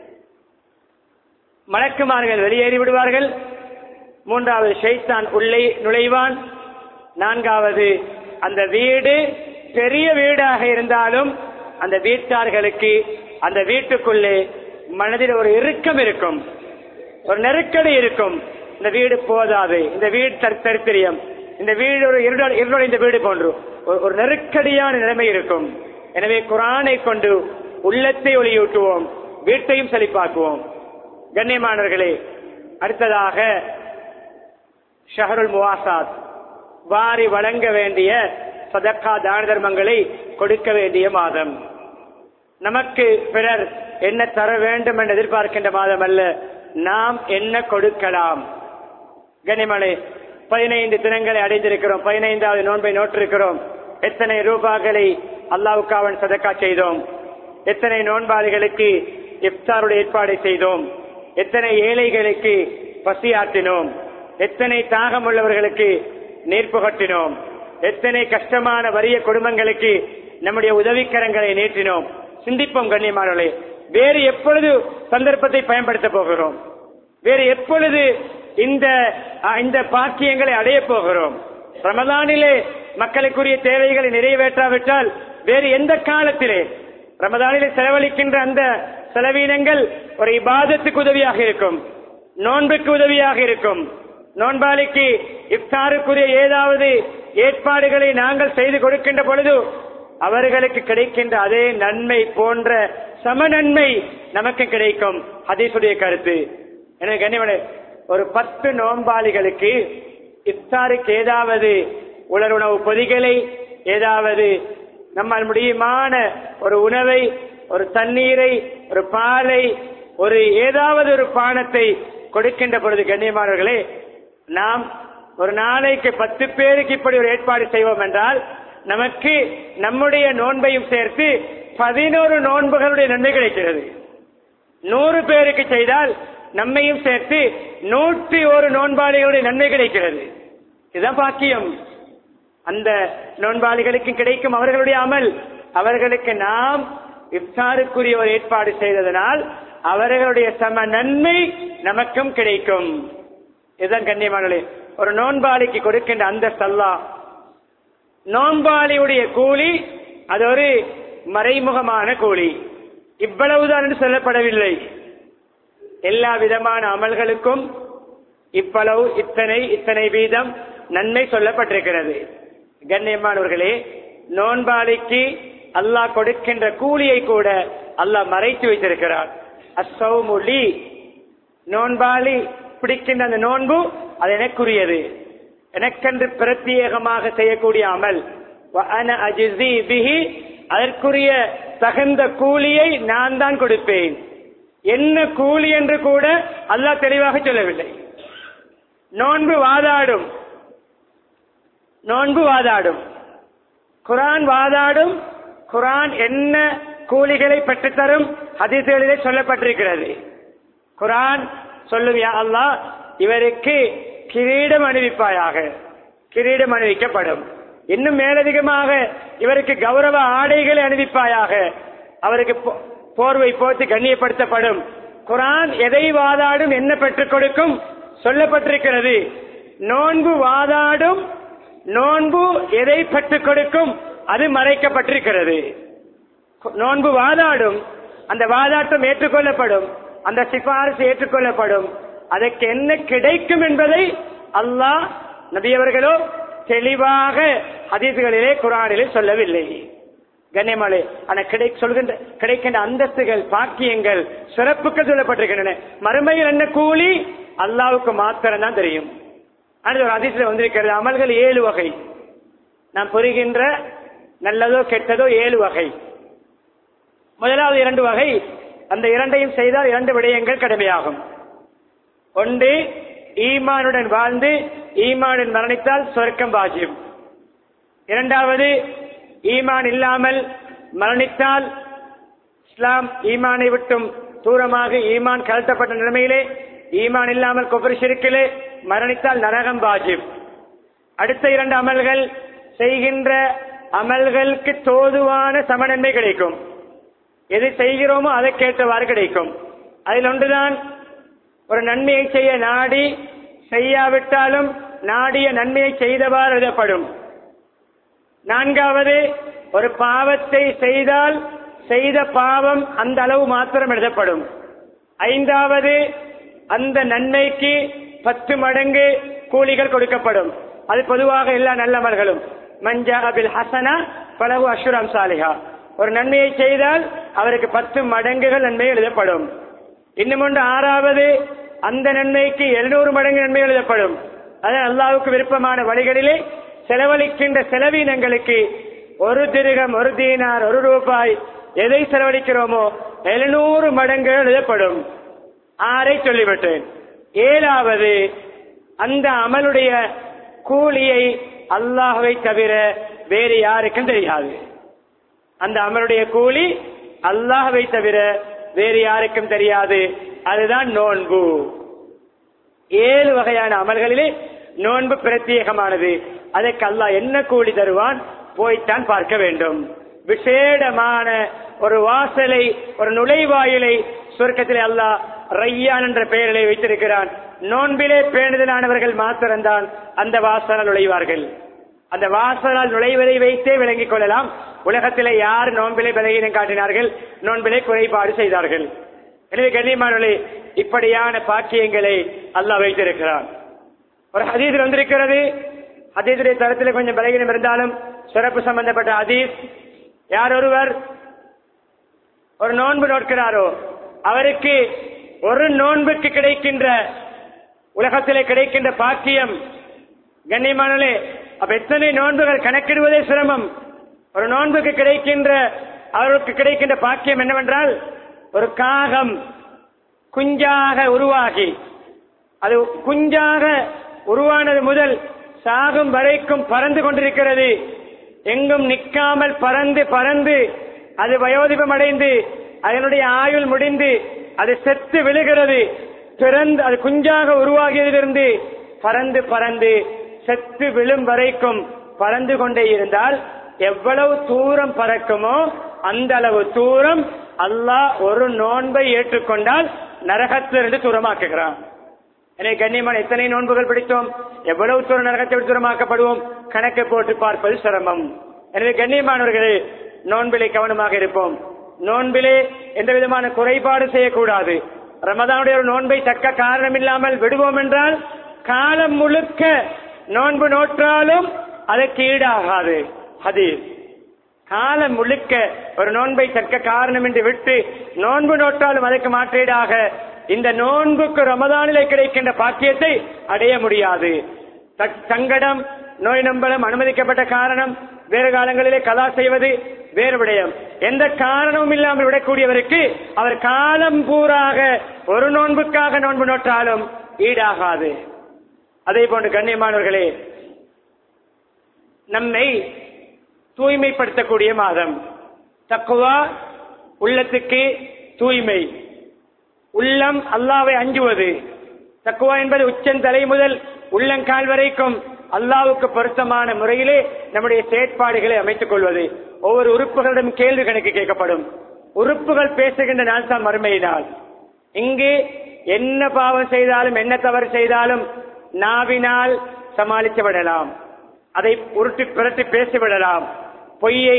A: மலக்குமார்கள் வெளியேறி விடுவார்கள் மூன்றாவது ஷைத்தான் உள்ளே நுழைவான் நான்காவது அந்த வீடு பெரிய வீடாக இருந்தாலும் அந்த வீட்டார்களுக்கு அந்த வீட்டுக்குள்ளே மனதில் ஒரு இறுக்கம் இருக்கும் ஒரு நெருக்கடி இருக்கும் இந்த வீடு போதாது இந்த வீடு தர்- தரித்திரியம் இந்த வீடு ஒரு இருள- இருளடைந்த வீடு போன்று ஒரு- ஒரு நெருக்கடியான நிலைமை இருக்கும் எனவே குரானை கொண்டு உள்ளத்தை ஒளியூட்டுவோம் வீட்டையும் செழிப்பாக்குவோம் கண்ணியமானவர்களே அடுத்ததாக ஷஹருல் முவாசாத் வாரி வழங்க வேண்டிய சதக்கா தான தர்மங்களை கொடுக்க வேண்டிய மாதம் நமக்கு பிறர் என்ன தர வேண்டும் என்று எதிர்பார்க்கின்ற மாதம் அல்ல நாம் என்ன கொடுக்கலாம் கனிமலை பதினைந்து தினங்களை அடைந்திருக்கிறோம் பதினைந்தாவது நோன்பை நோற்றிருக்கிறோம் எத்தனை ரூபாய்களை அல்லாவுக்காவன் சதக்கா செய்தோம் எத்தனை நோன்பாளிகளுக்கு இப்தாருடைய ஏற்பாடு செய்தோம் எத்தனை ஏழைகளுக்கு பசியாற்றினோம் எத்தனை தாகம் உள்ளவர்களுக்கு நீர் புகட்டினோம் எத்தனை கஷ்டமான வறிய குடும்பங்களுக்கு நம்முடைய உதவிக்கரங்களை நீட்டினோம் சிந்திப்போம் கண்ணியமானவர்களே வேறு எப்பொழுது சந்தர்ப்பத்தை பயன்படுத்த போகிறோம் வேறு எப்பொழுது இந்த அஹ், இந்த பாக்கியங்களை அடைய போகிறோம் ரமதானிலே மக்களுக்குரிய தேவைகளை நிறைவேற்றாவிட்டால் வேறு எந்த காலத்திலே ரமதானிலே செலவழிக்கின்ற அந்த செலவீனங்கள் ஒரு இபாதத்துக்கு உதவியாக இருக்கும் நோன்புக்கு உதவியாக இருக்கும் நோன்பாளிக்கு இஃப்தாருக்குரிய ஏதாவது ஏற்பாடுகளை நாங்கள் செய்து கொடுக்கின்ற பொழுது அவர்களுக்கு கிடைக்கின்ற அதே நன்மை போன்ற சம நன்மை நமக்கு கிடைக்கும் ஹதீஸுடைய கருத்து எனவே கண்ணியமனே ஒரு பத்து நோன்பாளிகளுக்கு இஃப்தாருக்கு ஏதாவது உலருணவு பொதிகளை ஏதாவது நம்மால் முடியுமான ஒரு உணவை ஒரு தண்ணீரை ஒரு பாலை ஒரு ஏதாவது ஒரு பானத்தை கொடுக்கின்ற பொழுது கண்ணியமானவர்களே நாம் ஒரு நாளைக்கு பத்து பேருக்கு இப்படி ஒரு ஏற்பாடு செய்வோம் என்றால் நமக்கு நம்முடைய நோன்பையும் சேர்த்து பதினோரு நோன்புகளுடைய நன்மை கிடைக்கிறது நூறு பேருக்கு செய்தால் நம்மையும் சேர்த்து நூற்றி ஒரு நோன்பாளிகளுடைய நன்மை கிடைக்கிறது இதுதான் பாக்கியம் அந்த நோன்பாளிகளுக்கு கிடைக்கும் அவர்களுடைய அமல் அவர்களுக்கு நாம் இஃப்தாருக்குரிய ஒரு ஏற்பாடு செய்ததனால் அவர்களுடைய சம நன்மை நமக்கும் கிடைக்கும் இதுதான் கண்ணியமானே ஒரு நோன்பாளிக்கு கொடுக்கின்ற அந்த சல்லா நோன்பாளியுடைய கூலி அது ஒரு மறைமுகமான கூலி இவ்வளவுதான் என்று சொல்லப்படவில்லை எல்லா விதமான அமல்களுக்கும் இப்பளவு இத்தனை இத்தனை வீதம் நன்மை சொல்லப்பட்டிருக்கிறது கண்ணியமானவர்களே நோன்பாளிக்கு அல்லாஹ் கொடுக்கின்ற கூலியை கூட அல்லாஹ் மறைத்து வைத்திருக்கிறார் அசௌமுலி நோன்பாளி பிடிக்கின்ற அந்த நோன்பு அது எனக்குரியது எனக்கென்று பிரத்யேகமாக செய்யக்கூடிய அமல் வ அன அஜிஸி பிஹி அதற்குரிய தகுந்த கூலியை நான் தான் கொடுப்பேன் என்ன கூலி என்று கூட அல்லாஹ் தெளிவாக சொல்லவில்லை நோன்பு வாதாடும் நோன்பு வாதாடும் குரான் வாதாடும் குரான் என்ன கூலிகளை பெற்றுத்தரும் ஹதீசுகளிலே சொல்லப்பட்டிருக்கிறது குரான் சொல்லும் யா அல்லாஹ் இவருக்கு கிரீடம் அணிவிப்பாயாக கிரீடம் அணிவிக்கப்படும் இன்னும் மேலதிகமாக இவருக்கு கௌரவ ஆடைகளை அணிவிப்பாயாக அவருக்கு போ- போர்வை போட்டு கண்ணியப்படுத்தப்படும் குரான் எதை வாதாடும் என்ன பெற்றுக் கொடுக்கும் சொல்லப்பட்டிருக்கிறது நோன்பு வாதாடும் நோன்பு எதை பெற்றுக் கொடுக்கும் அது மறைக்கப்பட்டிருக்கிறது நோன்பு வாதாடும் அந்த வாதாட்டம் ஏற்றுக்கொள்ளப்படும் அந்த சிபாரிசு ஏற்றுக்கொள்ளப்படும் அதற்கு என்ன கிடைக்கும் என்பதை அல்லாஹ் நபியவர்களோ தெளிவாக ஹதீசுகளிலே குரானிலே சொல்லவில்லை கண்ணியமாளே ஆனா கிடை சொல்கின்ற கிடைக்கின்ற அந்தஸ்துகள் பாக்கியங்கள் சிறப்புகள் சொல்லப்பட்டிருக்கின்றன மறுமையில் என்ன கூலி அல்லாவுக்கு மாத்திரம் தான் தெரியும் அடுத்த ஒரு அதிசயம் வந்திருக்கிறது அமல்கள் ஏழு வகை நாம் புரிகின்ற நல்லதோ கெட்டதோ ஏழு வகை முதலாவது இரண்டு வகை அந்த இரண்டையும் செய்தால் இரண்டு விடயங்கள் கடமையாகும் ஒன்று ஈமானுடன் வாழ்ந்து ஈமானுடன் மரணித்தால் சொர்க்கம் பாஜ்யம் இரண்டாவது ஈமான் இல்லாமல் மரணித்தால் இஸ்லாம் ஈமானை விட்டும் தூரமாக ஈமான் கலட்டப்பட்ட நிலைமையிலே ஈமான் இல்லாமல் கொப்பரி சிறுக்கிலே மரணித்தால் நரகம் பாஜிப் அடுத்த இரண்டு அமல்கள் செய்கின்ற அமல்களுக்கு தோதுவான சமநன்மை கிடைக்கும் எது செய்கிறோமோ அதை கேட்டவாறு கிடைக்கும் அதில் ஒன்றுதான் ஒரு நன்மையை செய்ய நாடி செய்யாவிட்டாலும் நாடிய நன்மையை செய்தவாறு எழுதப்படும் நான்காவது ஒரு பாவத்தை செய்தால் செய்த பாவம் அந்த அளவு மாத்திரம் எழுதப்படும் ஐந்தாவது அந்த நன்மைக்கு பத்து மடங்கு கூலிகள் கொடுக்கப்படும் அது பொதுவாக எல்லா நல்லமல்களும் மஞ்சா அபில் ஹசனா பலவு அஷுரம் சாலிஹா ஒரு நன்மையை செய்தால் அவருக்கு பத்து மடங்குகள் நன்மை எழுதப்படும் இன்னும் ஒன்று ஆறாவது அந்த நன்மைக்கு எழுநூறு மடங்கு நன்மை எழுதப்படும் அது அல்லாவுக்கு விருப்பமான வழிகளிலே செலவழிக்கின்ற செலவீனங்களுக்கு ஒரு திருகம் ஒரு தீனார் ஒரு ரூபாய் எதை செலவழிக்கிறோமோ எழுநூறு மடங்கு எழுதப்படும் ஆறை சொல்லிவிட்டேன் ஏழாவது அந்த அமலுடைய கூலியை அல்லாஹ்வை தவிர வேறு யாருக்கும் தெரியாது அந்த அமலுடைய கூலி அல்லாஹ்வை தவிர வேறு யாருக்கும் தெரியாது அதுதான் நோன்பு ஏழு வகையான அமல்களிலே நோன்பு பிரத்யேகமானது அதற்கு அல்லாஹ் என்ன கூலி தருவான் போய்த்தான் பார்க்க வேண்டும் விசேடமான ஒரு வாசலை ஒரு நுழைவாயிலை சுருக்கத்திலே அல்லாஹ் ரையான் என்ற பெயரிலே வைத்திருக்கிறான் நோன்பிலே பேணுதலானவர்கள் மாத்திரம்தான் அந்த வாசலால் நுழைவார்கள் அந்த வாசலால் நுழைவதை வைத்தே விளங்கிக் கொள்ளலாம் உலகத்திலே யார் நோன்பிலே பலகீனம் காட்டினார்கள் நோன்பிலே குறைபாடு செய்தார்கள் எனவே கண்ணியமானவர்களே இப்படியான பாக்கியங்களை அல்லாஹ் வைத்திருக்கிறான் ஒரு ஹதீஸ் வந்திருக்கிறது ஹதீஸுடைய தரத்தில் கொஞ்சம் பலகீனம் இருந்தாலும் சிறப்பு சம்பந்தப்பட்ட ஹதீஸ் யார் ஒருவர் ஒரு நோன்பு நோட்கிறாரோ அவருக்கு ஒரு நோன்புக்கு கிடைக்கின்ற உலகத்திலே கிடைக்கின்ற பாக்கியம் கண்ணியமானே அப்ப எத்தனை நோன்புகள் கணக்கிடுவதே சிரமம் ஒரு நோன்புக்கு கிடைக்கின்ற அவருக்கு கிடைக்கின்ற பாக்கியம் என்னவென்றால் ஒரு காகம் குஞ்சாக உருவாகி அது குஞ்சாக உருவானது முதல் சாகும் வரைக்கும் பறந்து கொண்டிருக்கிறது எங்கும் நிற்காமல் பறந்து பறந்து அது வயோதிபம் அடைந்து அதனுடைய ஆயுள் முடிந்து அது செத்து விழுகிறது பிறந்து அது குஞ்சாக உருவாகியதிலிருந்து பறந்து பறந்து செத்து விழும் வரைக்கும் பறந்து கொண்டே இருந்தால் எவ்வளவு தூரம் பறக்குமோ அந்த அளவு தூரம் அல்லாஹ் ஒரு நோன்பை ஏற்றுக்கொண்டால் நரகத்திலிருந்து தூரமாக்குகிறான் எனவே கண்ணியமான எத்தனை நோன்புகள் பிடித்தோம் எவ்வளவு தூரம் நரகத்தை விட்டு தூரமாக்கப்படுவோம் கணக்கு போட்டு பார்ப்பது சிரமம் எனவே கண்ணியமானவர்களே நோன்பிலே கவனமாக இருப்போம் நோன்பிலே எந்த விதமான குறைபாடு செய்யக்கூடாது ரமதானுடைய ஒரு நோன்பை தக்க காரணம் இல்லாமல் விடுவோம் என்றால் காலம் முழுக்க நோன்பு நோற்றாலும் அதற்கு ஈடாகாது ஹதீஸ் காலம் முழுக்க ஒரு நோன்பை தக்க காரணம் என்று விட்டு நோன்பு நோற்றாலும் அதற்கு மாற்றீடாக இந்த நோன்புக்கு ரமதானிலே கிடைக்கின்ற பாக்கியத்தை அடைய முடியாது த- சங்கடம் நோய் நம்பலம் அனுமதிக்கப்பட்ட காரணம் வேறு காலங்களிலே கலா செய்வது வேறு விடயம் எந்த காரணமும் இல்லாமல் விடக்கூடியவருக்கு அவர் காலம் பூராக ஒரு நோன்புக்காக நோன்பு நோற்றாலும் ஈடாகாது அதே போன்று கண்ணியமானவர்களே நம்மை தூய்மைப்படுத்தக்கூடிய மாதம் தக்குவா உள்ளத்துக்கு தூய்மை உள்ளம் அல்லாவை அஞ்சுவது தக்குவா என்பது உச்சந்தலை முதல் உள்ளங்கால் வரைக்கும் அல்லாவுக்கு பொருத்தமான முறையிலே நம்முடைய செயற்பாடுகளை அமைத்துக் கொள்வது ஒவ்வொரு உறுப்புகளிடம் கேள்வி கணக்கு கேட்கப்படும் உறுப்புகள் பேசுகின்ற நாள் தான் மறுமை நாள் இங்கு என்ன பாவம் செய்தாலும் என்ன தவறு செய்தாலும் நாவினால் சமாளித்து விடலாம் அதை உருட்டி புரட்டி பேசிவிடலாம் பொய்யை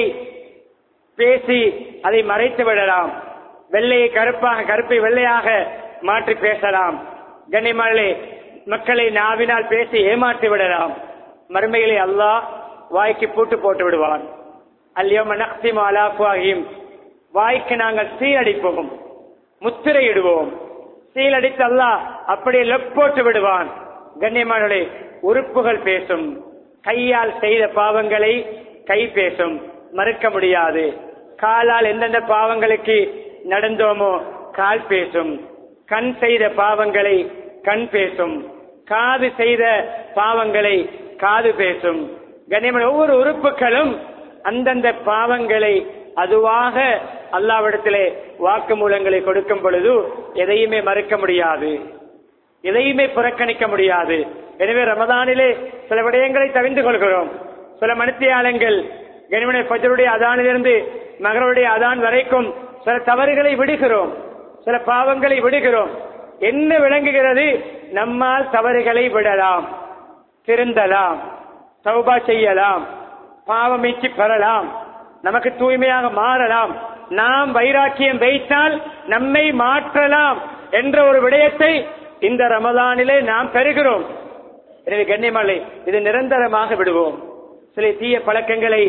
A: பேசி அதை மறைத்து விடலாம் வெள்ளையை கருப்பாக கருப்பை வெள்ளையாக மாற்றி பேசலாம் கண்ணியமானே மக்களை நாவினால் பேசி ஏமாற்றி விடலாம் மறுமையிலே அல்லாஹ் வாய்க்கு பூட்டு போட்டு விடுவான் அல்லியோம நக்திம் அலாஃபாகிம் வாய்க்கு நாங்கள் சீலடிப்போம் முத்திரையிடுவோம் சீலடித்து அல்லாஹ் அப்படியே லெப் போட்டு விடுவான் கண்ணியமானே உறுப்புகள் பேசும் கையால் செய்த பாவங்களை கை பேசும் மறுக்க முடியாது காலால் எந்தெந்த பாவங்களுக்கு நடந்தோமோ கால் பேசும் கண் செய்த பாவங்களை கண் பேசும் காது செய்த பாவங்களை காது பேசும் கண்ணியமான ஒவ்வொரு உறுப்புகளும் அந்தந்த பாவங்களை அதுவாக அல்லாவிடத்திலே வாக்குமூலங்களை கொடுக்கும் பொழுது எதையுமே மறுக்க முடியாது எதையுமே புறக்கணிக்க முடியாது எனவே ரமதானிலே சில விடயங்களை தவிர்த்து கொள்கிறோம் சில மனுத்தியாளங்கள் கனிமனை பஜருடைய அதானிலிருந்து மகளுடைய அதான் வரைக்கும் சில தவறுகளை விடுகிறோம் சில பாவங்களை விடுகிறோம் என்ன விளங்குகிறது நம்மால் தவறுகளை விடலாம் திருந்தலாம் தௌபா செய்யலாம் பாவமீச்சு பெறலாம் நமக்கு தூய்மையாக மாறலாம் நாம் வைராக்கியம் வைத்தால் நம்மை மாற்றலாம் என்ற ஒரு விடயத்தை இந்த ரமதானிலே நாம் பெறுகிறோம் எனவே கண்ணியமலை இது நிரந்தரமாக விடுவோம் சில தீய பழக்கங்களை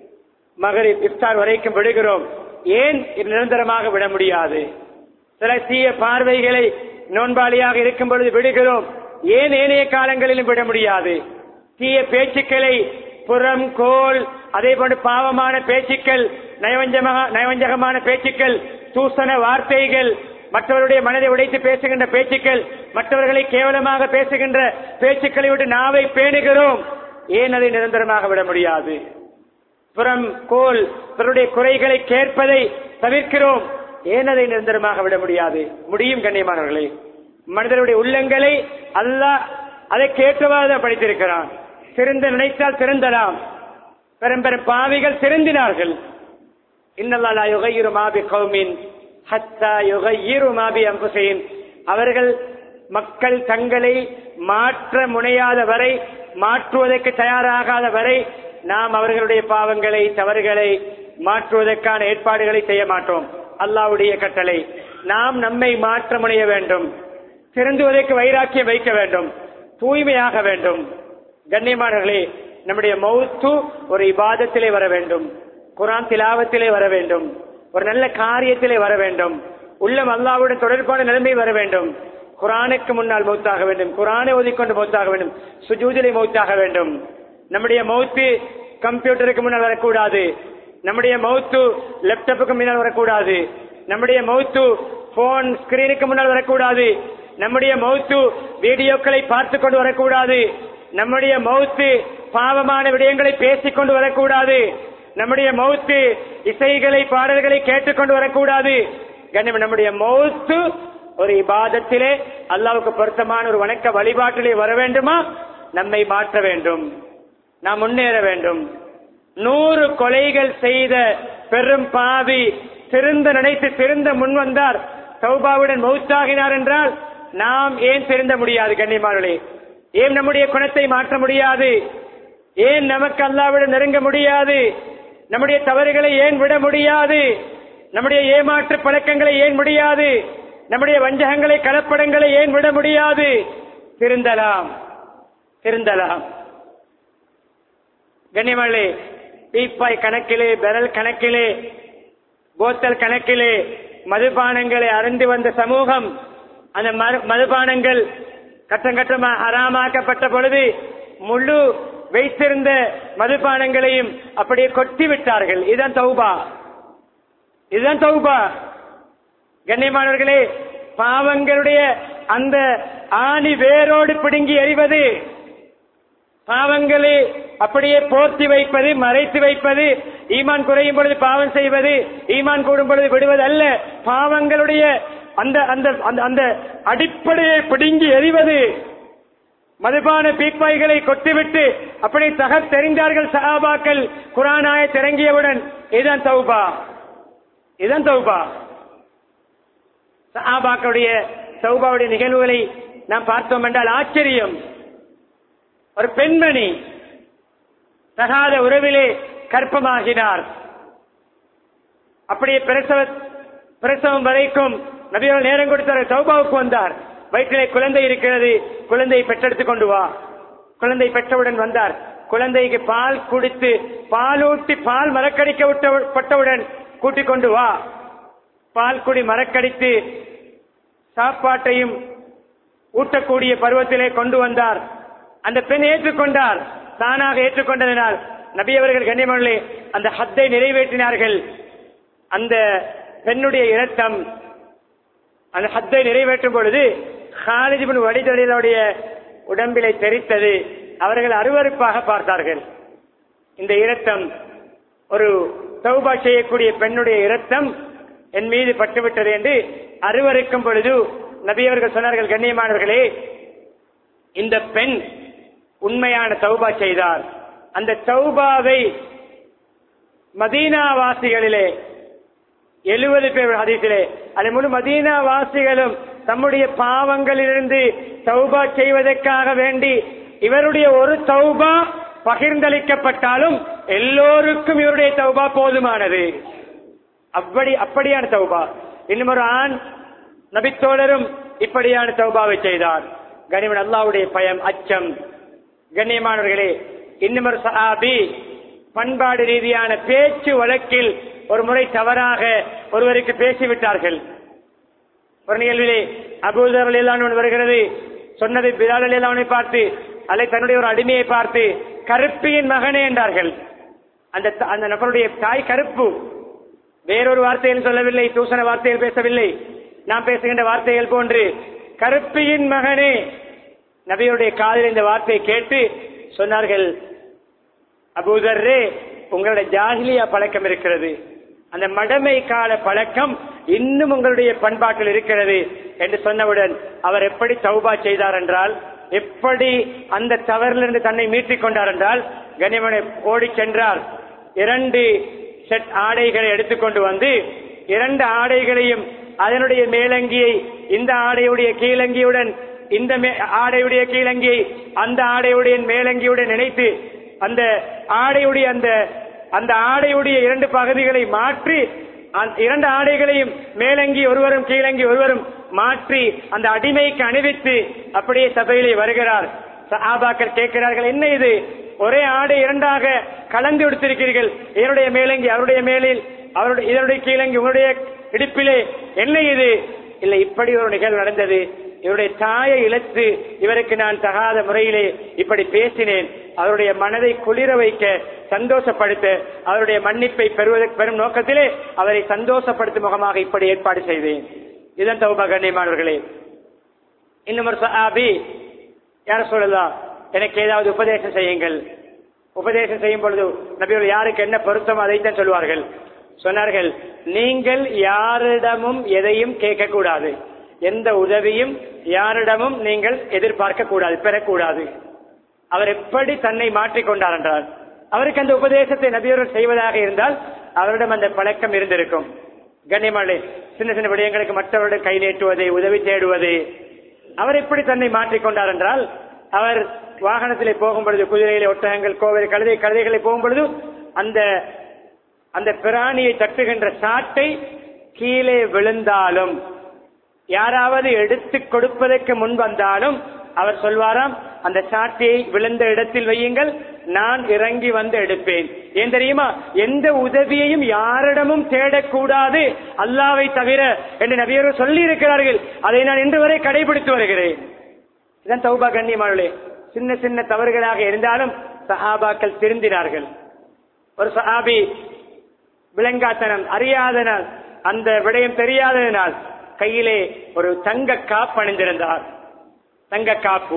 A: மகரிப் இஃப்தார் வரைக்கும் விடுகிறோம் ஏன் இது நிரந்தரமாக விட முடியாது சில தீய பார்வைகளை நோன்பாளியாக இருக்கும் பொழுது விடுகிறோம் ஏன் ஏனைய காலங்களிலும் விட முடியாது தீய பேச்சுக்களை புறம் கோல் அதே போன்று பாவமான பேச்சுக்கள் நயவஞ்சமாக நயவஞ்சகமான பேச்சுக்கள் தூசண வார்த்தைகள் மற்றவருடைய மனதை உடைத்து பேசுகின்ற பேச்சுக்கள் மற்றவர்களை கேவலமாக பேசுகின்ற பேச்சுக்களை விட்டு நாவை பேணுகிறோம் ஏன் அதை நிரந்தரமாக விட முடியாது புறம் கோல் பிறருடைய குறைகளை கேட்பதை தவிர்க்கிறோம் ஏன் அதை நிரந்தரமாக விட முடியாது முடியும் கண்ணியமானவர்களே மனிதனுடைய உள்ளங்களை அல்லாஹ் அதை கேட்டவாறு படித்திருக்கிறான் திருந்த நினைத்தால் திருந்தலாம் பெரும் பெரும் பாவிகள் திருந்தினார்கள் இன்னல்லா யுகையிரு மாபி கௌமின் ஹத்தா யுகையிரு மாபி அம்புசையின் அவர்கள் மக்கள் தங்களை மாற்ற முனையாத வரை மாற்றுவதற்கு தயாராகாத வரை நாம் அவர்களுடைய பாவங்களை தவறுகளை மாற்றுவதற்கான ஏற்பாடுகளை செய்ய மாட்டோம் அல்லாவுடைய கட்டளை நாம் நம்மை மாற்ற முனைய வேண்டும் திருந்துவதற்கு வைராக்கியம் வைக்க வேண்டும் தூய்மையாக வேண்டும் கண்ணியமானவர்களே நம்முடைய மௌத்து ஒரு இபாதத்திலே வர வேண்டும் குரான் திலாவத்திலே வர வேண்டும் ஒரு நல்ல காரியத்திலே வர வேண்டும் உள்ளம் அல்லாவுடன் தொடர்பான நிலைமை வர வேண்டும் குரானுக்கு முன்னால் மௌத்தாக வேண்டும் குரானை ஓதிக்கொண்டு மௌத்தாக வேண்டும் சுஜூதிலே மௌத்தாக வேண்டும் நம்முடைய மௌத்து கம்ப்யூட்டருக்கு முன்னால் வரக்கூடாது நம்முடைய மௌத்து லேப்டாப்புக்கு முன்னால் வரக்கூடாது நம்முடைய மௌத்து போன் ஸ்கிரீனுக்கு முன்னால் வரக்கூடாது நம்முடைய மௌத்து வீடியோக்களை பார்த்து கொண்டு வரக்கூடாது நம்முடைய மௌத்து பாவமான விடயங்களை பேசிக் கொண்டு வரக்கூடாது நம்முடைய மௌத்து இசைகளை பாடல்களை கேட்டுக்கொண்டு வரக்கூடாது கண்ணியம் நம்முடைய மௌத்து ஒரு இபாதத்திலே அல்லாவுக்கு பொருத்தமான ஒரு வணக்க வழிபாட்டிலே வர வேண்டுமா நம்மை மாற்ற வேண்டும் நாம் முன்னேற வேண்டும் நூறு கொலைகள் செய்த பெரும் பாவி திருந்த நினைத்து திருந்த முன் வந்தார் சௌபாவுடன் மௌத்தாகினார் என்றால் நாம் ஏன் திருந்த முடியாது கண்ணியமானே ஏன் நம்முடைய குணத்தை மாற்ற முடியாது ஏன் நமக்கு அல்லாவிடம் நெருங்க முடியாது நம்முடைய தவறுகளை ஏன் விட முடியாது நம்முடைய ஏமாற்று பழக்கங்களை ஏன் முடியாது நம்முடைய வஞ்சகங்களை கலப்படங்களை ஏன் விட முடியாது திருந்தலாம் திருந்தலாம் கண்ணியமலே பீப்பாய் கணக்கிலே பெரல் கணக்கிலே போத்தல் கணக்கிலே மதுபானங்களை அருந்து வந்த சமூகம் அந்த மது- மதுபானங்கள் கட்டம் கட்டமாக ஹராமாக்கப்பட்ட பொழுது முழு வைத்திருந்த மதுபானங்களையும் அப்படியே கொட்டி விட்டார்கள் இதுதான் தௌபா இதுதான் தௌபா கண்ணியமானவர்களே பாவங்களுடைய அந்த ஆணி வேரோடு பிடுங்கி எறிவது பாவங்களை அப்படியே போர்த்தி வைப்பது மறைத்து வைப்பது ஈமான் குறையும் பொழுது பாவம் செய்வது ஈமான் கூடும் பொழுது விடுவது அல்ல பாவங்களுடைய அந்த அந்த அந்த அந்த அடிப்படையை பிடுங்கி எறிவது மதுபான பீப்பாய்களை கொட்டிவிட்டு அப்படி தகத்தெறிந்தார்கள் சஹாபாக்கள் குரானாய திறங்கியவுடன் இதுதான் தௌபா இதுதான் தௌபா சஹாபாக்களுடைய தௌபாவுடைய நிகழ்வுகளை நாம் பார்த்தோம் என்றால் ஆச்சரியம் ஒரு பெண்மணி தகாத உறவிலே கற்பமாகினார் அப்படியே பிரசவ பிரசவம் வரைக்கும் நபிகள் நேரம் கொடுத்தார் சௌபாவுக்கு வந்தார் வயிற்றிலே குழந்தை இருக்கிறது குழந்தையை பெற்றெடுத்துக் கொண்டு வா குழந்தை பெற்றவுடன் வந்தார் குழந்தைக்கு பால் குடித்து பாலூட்டி பால் மரக்கடிக்க விட்ட- பட்டவுடன் கூட்டிக் கொண்டு வா பால் குடி மரக்கடித்து சாப்பாட்டையும் ஊட்டக்கூடிய பருவத்திலே கொண்டு வந்தார் அந்த பெண் ஏற்றுக்கொண்டார் தானாக ஏற்றுக்கொண்டதனால் நபி அவர்கள் கண்ணியமர்களே அந்த ஹத்தை நிறைவேற்றினார்கள் அந்த பெண்ணுடைய இரத்தம் அந்த ஹத்தை நிறைவேற்றும் பொழுது ஹாலிஜிபின் வடிதொழிலுடைய உடம்பிலை தெரித்தது அவர்கள் அருவருப்பாக பார்த்தார்கள் இந்த இரத்தம் ஒரு தௌபா செய்யக்கூடிய பெண்ணுடைய இரத்தம் என் மீது பட்டுவிட்டது என்று அருவருக்கும் பொழுது நபி அவர்கள் சொன்னார்கள் கண்ணியமானவர்களே இந்த பெண் உண்மையான தௌபா செய்தார் அந்த தௌபாவை மதீனா வாசிகளிலே எழுபது பேர் ஹதீஸிலே அது முழு மதீனா வாசிகளும் தம்முடைய பாவங்களிலிருந்து தௌபா செய்வதற்காக வேண்டி இவருடைய ஒரு தௌபா பகிர்ந்தளிக்கப்பட்டாலும் எல்லோருக்கும் இவருடைய தௌபா போதுமானது அப்படி அப்படியான தௌபா இன்னும் ஒரு ஆண் நபித்தோழரும் இப்படியான தௌபாவை செய்தார் கனிமன் அல்லாவுடைய பயம் அச்சம் கண்ணியமானவர்களே இன்னும் ஒரு சஹாபி பண்பாடு ரீதியான பேச்சு வழக்கில் ஒரு முறை தவறாக ஒருவருக்கு பேசிவிட்டார்கள் ஒரு நிகழ்விலே அபூதர் அலிலான் வருகிறது சொன்னதை பிலால் அலிலானை பார்த்து அல்லை தன்னுடைய ஒரு அடிமையை பார்த்து கருப்பியின் மகனே என்றார்கள் அந்த த- அந்த நபருடைய தாய் கருப்பு வேறொரு வார்த்தையில் சொல்லவில்லை தூசண வார்த்தையில் பேசவில்லை நாம் பேசுகின்ற வார்த்தைகள் போன்று கருப்பியின் மகனே நபியுடைய காதில் இந்த வார்த்தையை கேட்டு சொன்னார்கள் அபூதர்ரே உங்களுடைய ஜாகிலியா பழக்கம் இருக்கிறது அந்த மடமை கால பழக்கம் இன்னும் உங்களுடைய பண்பாட்டில் இருக்கிறது என்று சொன்னவுடன் அவர் எப்படி தௌபா செய்தார் என்றால் எப்படி அந்த தவறிலிருந்து தன்னை மீட்டிக் கொண்டார் என்றால் கனிமனை ஓடி சென்றார் இரண்டு செட் ஆடைகளை எடுத்துக்கொண்டு வந்து இரண்டு ஆடைகளையும் அதனுடைய மேலங்கியை இந்த ஆடையுடைய கீழங்கியுடன் இந்த மே- ஆடையுடைய கீழங்கியை அந்த ஆடையுடைய மேலங்கியுடன் இணைத்து அந்த ஆடையுடைய அந்த அந்த ஆடையுடைய இரண்டு பகுதிகளை மாற்றி அந்த இரண்டு ஆடைகளையும் மேலங்கி ஒருவரும் கீழங்கி ஒருவரும் மாற்றி அந்த அடிமைக்கு அணிவித்து அப்படியே சபையிலே வருகிறார் சஹாபாக்கள் கேட்கிறார்கள் என்ன இது ஒரே ஆடை இரண்டாக கலந்து எடுத்திருக்கிறீர்கள் இதனுடைய மேலங்கி அவருடைய மேலில் அவருடைய இதனுடைய கீழங்கி உங்களுடைய இடுப்பிலே என்ன இது இல்லை இப்படி ஒரு நிகழ்வு நடந்தது இவருடைய தாயை இழந்து இவருக்கு நான் தகாத முறையிலே இப்படி பேசினேன் அவருடைய மனதை குளிர வைக்க சந்தோஷப்படுத்த அவருடைய மன்னிப்பை பெறுவதற்கு பெறும் நோக்கத்திலே அவரை சந்தோஷப்படுத்தும் முகமாக இப்படி ஏற்பாடு செய்தேன் இதன் தௌபா கண்ணியமானவர்களே இன்னும் ஒரு சஹாபி யார சொல்லலாம் எனக்கு ஏதாவது உபதேசம் செய்யுங்கள் உபதேசம் செய்யும் பொழுது நபிகள் யாருக்கு என்ன பொருத்தம் அதைத்தான் சொல்வார்கள் சொன்னார்கள் நீங்கள் யாரிடமும் எதையும் கேட்கக்கூடாது எந்த உதவியும் யாரிடமும் நீங்கள் எதிர்பார்க்க கூடாது பெறக்கூடாது அவர் எப்படி தன்னை மாற்றிக்கொண்டார் என்றால் அவருக்கு அந்த உபதேசத்தை நபியர்கள் செய்வதாக இருந்தால் அவரிடம் அந்த பழக்கம் இருந்திருக்கும் கண்ணியமாளே சின்ன சின்ன விடயங்களுக்கு மற்றவருடைய கை நீட்டுவது உதவி தேடுவது அவர் எப்படி தன்னை மாற்றிக்கொண்டார் என்றால் அவர் வாகனத்திலே போகும் பொழுது குதிரையிலே ஒட்டகங்கள் கோவில் கழுதை கழுதைகளை போகும் பொழுது அந்த அந்த பிராணியை தட்டுகின்ற சாட்டை கீழே விழுந்தாலும் யாராவது எடுத்து கொடுப்பதற்கு முன் வந்தாலும் அவர் சொல்வாராம் அந்த சாட்சியை விழுந்த இடத்தில் வையுங்கள் நான் இறங்கி வந்து எடுப்பேன் ஏன் தெரியுமா எந்த உதவியையும் யாரிடமும் தேடக்கூடாது அல்லாவை தவிர என்று நபியர்கள் சொல்லி இருக்கிறார்கள் அதை நான் இன்று வரை கடைபிடித்து வருகிறேன் இதன் தௌபா கண்ணியமானே சின்ன சின்ன தவறுகளாக இருந்தாலும் சஹாபாக்கள் திருந்தினார்கள் ஒரு சஹாபி விளங்காத்தனம் அறியாதனால் அந்த விடயம் தெரியாததினால் கையிலே ஒரு தங்க காப்பு அணிந்திருந்தார் தங்க காப்பு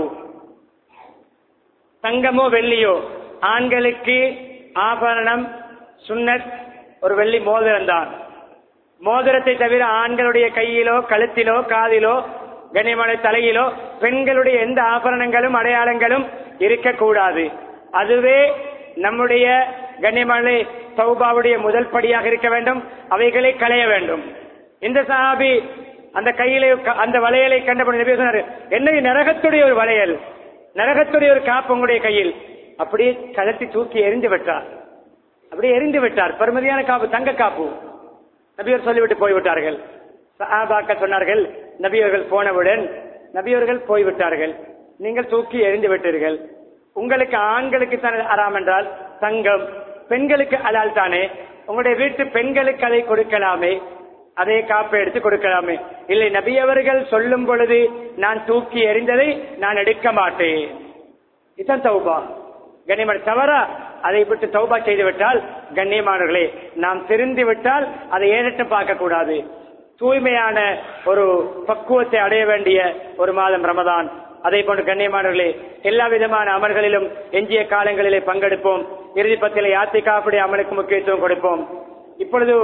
A: தங்கமோ வெள்ளியோ ஆண்களுக்கு ஆபரணம் சுன்னத் ஒரு வெள்ளி மோதிரம் தான் மோதிரத்தை தவிர ஆண்களுடைய கையிலோ கழுத்திலோ காதிலோ கனிமலை தலையிலோ பெண்களுடைய எந்த ஆபரணங்களும் அடையாளங்களும் இருக்கக்கூடாது அதுவே நம்முடைய கண்ணியமலை சௌபாவுடைய முதல் படியாக இருக்க வேண்டும் அவைகளை களைய வேண்டும் இந்த சஹாபி அந்த கையிலே க- அந்த வளையலை கண்டபடி நபி சொன்னார் என்ன இது நரகத்துடைய ஒரு வளையல் நரகத்துடைய ஒரு காப்பு உங்களுடைய கையில் அப்படியே கலத்தி தூக்கி எரிந்து விட்டார் அப்படியே எரிந்து விட்டார் பெருமதியான காப்பு தங்க காப்பு நபியர் சொல்லிவிட்டு போய்விட்டார்கள் சஹாபாக்கள் சொன்னார்கள் நபியர்கள் போனவுடன் நபியர்கள் போய்விட்டார்கள் நீங்கள் தூக்கி எரிந்து விட்டீர்கள் உங்களுக்கு ஆண்களுக்கு தானே அறாம் என்றால் தங்கம் பெண்களுக்கு அலால் தானே உங்களுடைய வீட்டு பெண்களுக்கு அதை கொடுக்கலாமே அதே காப்பை எடுத்து கொடுக்கலாமே இல்லை நபியவர்கள் சொல்லும் பொழுது நான் தூக்கி எறிந்ததை நான் எடுக்க மாட்டேன் இதுதான் தௌபா கண்ணியமான தவறா அதை விட்டு தௌபா செய்து விட்டால் கண்ணியமானவர்களே நாம் திருந்தி விட்டால் அதை ஏறிட்டு பார்க்க கூடாது தூய்மையான ஒரு பக்குவத்தை அடைய வேண்டிய ஒரு மாதம் ரமதான் அதே போன்று கண்ணியமானவர்களே எல்லா விதமான அமல்களிலும் எஞ்சிய காலங்களிலே பங்கெடுப்போம் இறுதி பத்தில யாத்திகாப்புடைய அமலுக்கு முக்கியத்துவம் கொடுப்போம் இப்பொழுது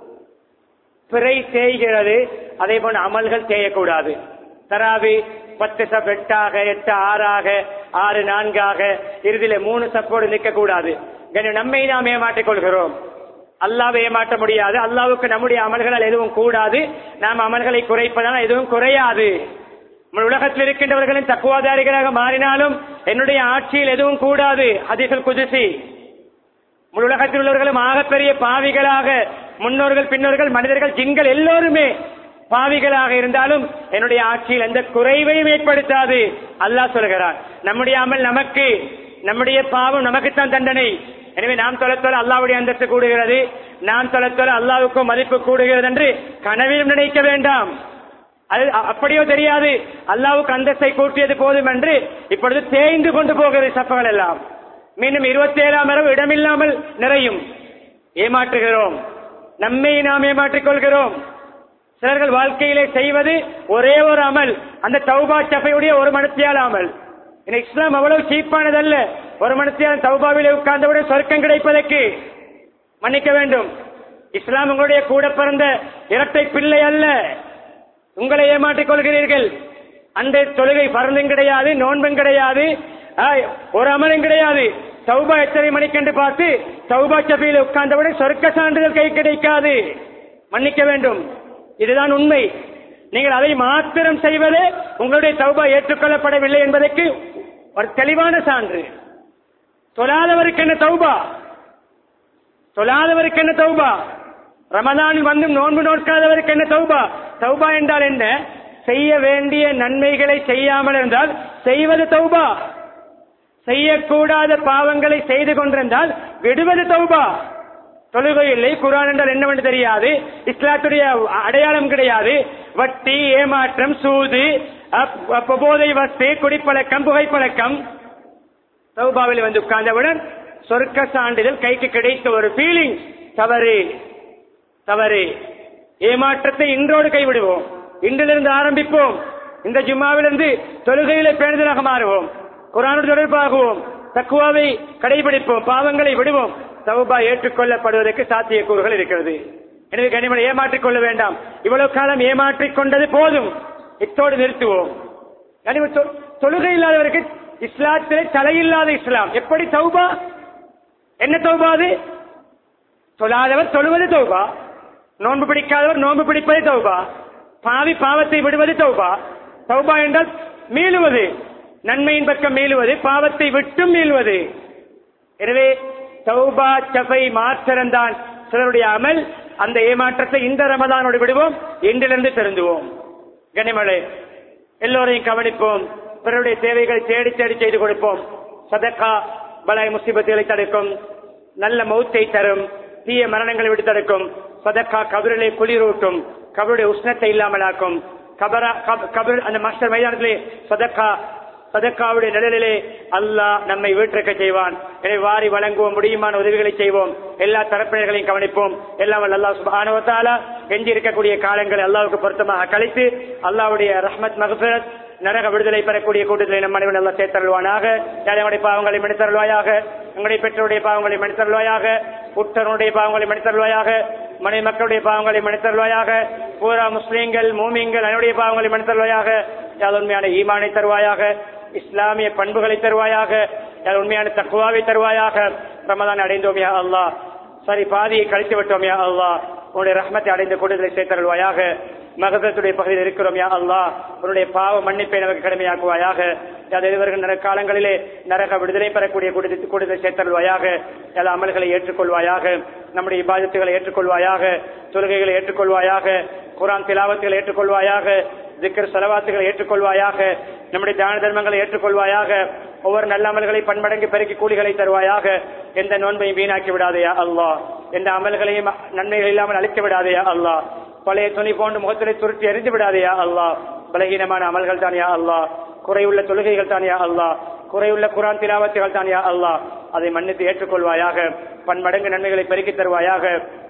A: பிறை தேய்கிறது அதே போன்று அமல்கள் தேயக்கூடாது தராவி பத்து சப் எட்டாக எட்டு ஆறாக ஆறு நான்காக இறுதியில மூணு சப்போடு நிற்க கூடாது நம்மை நாம் ஏமாற்றிக் கொள்கிறோம் அல்லாவை ஏமாற்ற முடியாது அல்லாவுக்கு நம்முடைய அமல்களால் எதுவும் கூடாது நாம் அமல்களை குறைப்பதால் எதுவும் குறையாது நம்ம உலகத்தில் இருக்கின்றவர்களின் தக்குவாதாரிகளாக மாறினாலும் என்னுடைய ஆட்சியில் எதுவும் கூடாது அதிசல் குதிசி முழு உலகத்தில் உள்ளவர்களும் ஆகப்பெரிய பாவிகளாக முன்னோர்கள் பின்னோர்கள் மனிதர்கள் ஜின்கள் எல்லோருமே பாவிகளாக இருந்தாலும் என்னுடைய ஆட்சியில் எந்த குறைவையும் ஏற்படுத்தாது அல்லாஹ் சொல்கிறான் நம்முடைய அமல் நமக்கு நம்முடைய பாவம் நமக்குத்தான் தண்டனை எனவே நாம் தொலை தொலை அல்லாவுடைய அந்தஸ்து கூடுகிறது நாம் தொலை தொலை அல்லாவுக்கும் மதிப்பு கூடுகிறது என்று கனவிலும் நினைக்க வேண்டாம் அது அ- அப்படியோ தெரியாது அல்லாவுக்கு அந்தஸ்தை கூட்டியது போதும் என்று இப்பொழுது தேய்ந்து கொண்டு போகிறது சப்பங்கள் எல்லாம் மீண்டும் இருபத்தி ஏழாம் இரவு இடமில்லாமல் நிறையும் ஏமாற்றுகிறோம் நம்மை நாம் ஏமாற்றிக் கொள்கிறோம் சிலர்கள் வாழ்க்கையிலே செய்வது ஒரே ஒரு அமல் அந்த தௌபா சபையுடைய ஒரு மனத்தியால் அமல் இந்த இஸ்லாம் அவ்வளவு சீப்பானதல்ல ஒரு மனத்தியால் தௌபாவிலே உட்கார்ந்தவுடன் சொர்க்கம் கிடைப்பதற்கு மன்னிக்க வேண்டும் இஸ்லாம் உங்களுடைய கூட பிறந்த இரட்டை பிள்ளை அல்ல உங்களை ஏமாற்றிக் கொள்கிறீர்கள் அந்த தொழுகை பரந்தும் கிடையாது நோன்பும் கிடையாது ஆய், ஒரு அமலும் கிடையாது சௌபா எத்தனை மணிக்கென்று பார்த்து சௌபா சபையில் உட்கார்ந்தவுடன் சொர்க்க சான்றிதழ் கை கிடைக்காது மன்னிக்க வேண்டும் இதுதான் உண்மை நீங்கள் அதை மாத்திரம் செய்வதே உங்களுடைய தௌபா ஏற்றுக்கொள்ளப்படவில்லை என்பதற்கு ஒரு தெளிவான சான்று தொழாதவருக்கு என்ன தௌபா தொழாதவருக்கு என்ன தௌபா ரமதானில் வந்தும் நோன்பு நோக்காதவருக்கு என்ன தௌபா தௌபா என்றால் என்ன செய்ய வேண்டிய நன்மைகளை செய்யாமல் இருந்தால் செய்வது தௌபா செய்யக்கூடாத பாவங்களை செய்து கொண்டிருந்தால் விடுவது தௌபா தொழுகை இல்லை குரான் என்றால் என்னவென்று தெரியாது இஸ்லாத்துடைய அடையாளம் கிடையாது வட்டி ஏமாற்றம் சூது அப்- அப்ப போதை வஸ்து குடிப்பழக்கம் புகைப்பழக்கம் சௌபாவில் வந்து உட்கார்ந்தவுடன் சொர்க்க சான்றிதழ் கைக்கு கிடைத்த ஒரு ஃபீலிங் தவறு தவறு ஏமாற்றத்தை இன்றோடு கைவிடுவோம் இன்றிலிருந்து ஆரம்பிப்போம் இந்த ஜும்மாவிலிருந்து தொழுகையிலே பேணுதலாக மாறுவோம் குரானோடு தொடர்பாகுவோம் தக்குவாவை கடைபிடிப்போம் பாவங்களை விடுவோம் தௌபா ஏற்றுக்கொள்ளப்படுவதற்கு சாத்தியக்கூறுகள் இருக்கிறது எனவே கனிமனை ஏமாற்றிக் கொள்ள வேண்டாம் இவ்வளவு காலம் ஏமாற்றிக் கொண்டது போதும் இத்தோடு நிறுத்துவோம் கனிம தொ- தொழுகை இல்லாதவருக்கு இஸ்லாத்திலே தலையில்லாத இஸ்லாம் எப்படி தௌபா என்ன தௌபா அது தொழாதவர் தொழுவது தௌபா நோன்பு பிடிக்காதவர் நோன்பு பிடிப்பது தௌபா பாவி பாவத்தை விடுவது தௌபா தௌபா என்றால் மீளுவது நன்மையின் பக்கம் மீளுவது பாவத்தை விட்டும் மீளுவது எனவே தௌபா சபை மாத்திரம்தான் சிலருடைய அமல் அந்த ஏமாற்றத்தை இந்த ரமதானோடு விடுவோம் இன்றிலிருந்து திருந்துவோம் கனிமழை எல்லோரையும் கவனிப்போம் பிறருடைய தேவைகளை தேடி தேடி செய்து கொடுப்போம் சதக்கா பலாய் முசிபத்துகளை தடுக்கும் நல்ல மௌத்தை தரும் தீய மரணங்களை விட்டு தடுக்கும் சதக்கா கபரிலே குளிரூட்டும் கபருடைய உஷ்ணத்தை இல்லாமலாக்கும் கபரா கப- கபர் அந்த மாஸ்டர் மைதானத்திலே சதக்கா சதக்காவுடைய நிழலிலே அல்லாஹ் நம்மை வீட்டிருக்க செய்வான் எனவே வாரி வழங்குவோம் முடியுமான உதவிகளை செய்வோம் எல்லா தரப்பினர்களையும் கவனிப்போம் எல்லாம் வல்ல அல்லாஹ் சுப்ஹானஹு வ தஆலா எஞ்சி இருக்கக்கூடிய காலங்களை அல்லாஹ்வுக்கு பொருத்தமாக கழித்து அல்லாஹ்வுடைய ரஹ்மத் மகஃபிரத் நரக விடுதலை பெறக்கூடிய கூட்டத்தில் நம் அனைவரும் நல்லா சேர்த்தருள்வானாக நம்முடைய பாவங்களை மன்னித்தருள்வாயாக எங்களுடைய பெற்றோருடைய பாவங்களை மன்னித்தருள்வாயாக உற்றனுடைய பாவங்களை மன்னித்தருள்வாயாக மனை மக்களுடைய பாவங்களை மன்னித்தருள்வாயாக பூரா முஸ்லீம்கள் மூமிங்கள் அனைவருடைய பாவங்களை மன்னித்தருள்வாயாக யார் உண்மையான ஈமானை தருவாயாக இஸ்லாமிய பண்புகளை தருவாயாக யார் உண்மையான தக்குவாவை தருவாயாக ரமதான் அடைந்தோம் யா அல்லாஹ் சரி பாதியை கழித்து விட்டோம் யா அல்லாஹ் உன்னுடைய ரஹ்மத்தை அடைந்த கூடுதலை சேர்த்தருள்வாயாக மகதத்துடைய பகுதியில் இருக்கிறோம் யா அல்லாஹ் உன்னுடைய பாவ மன்னிப்பை நமக்கு கடமையாக்குவாயாக யார் எதிர்வருகின்ற நரக காலங்களிலே நரக விடுதலை பெறக்கூடிய கூடுதல் கூடுதலை சேர்த்தருள்வாயாக எல்லா அமல்களை ஏற்றுக்கொள்வாயாக நம்முடைய இபாதத்துகளை ஏற்றுக்கொள்வாயாக தொழுகைகளை ஏற்றுக்கொள்வாயாக குரான் திலாவத்துகளை ஏற்றுக்கொள்வாயாக திக்கர் செலவாத்துகளை ஏற்றுக்கொள்வாயாக நம்முடைய தான தர்மங்களை ஏற்றுக்கொள்வாயாக ஒவ்வொரு நல்ல அமல்களை பன்மடங்கு பெருக்கி கூலிகளை தருவாயாக எந்த நோன்பையும் வீணாக்கி விடாதையா அல்லாஹ் எந்த அமல்களையும் நன்மைகள் இல்லாமல் அழித்து விடாதையா அல்லாஹ் பழைய துணி போன்று முகத்திலே துருட்டி எறிந்து விடாதையா அல்லாஹ் பலகீனமான அமல்கள் தானியா அல்லாஹ் குறையுள்ள தொழுகைகள் தானியா அல்லாஹ் குறையுள்ள குரான் திலாவத்துகள் தானியா அல்லாஹ் அதை மன்னித்து ஏற்றுக்கொள்வாயாக பன்மடங்கு நன்மைகளை பெருக்கி தருவாயாக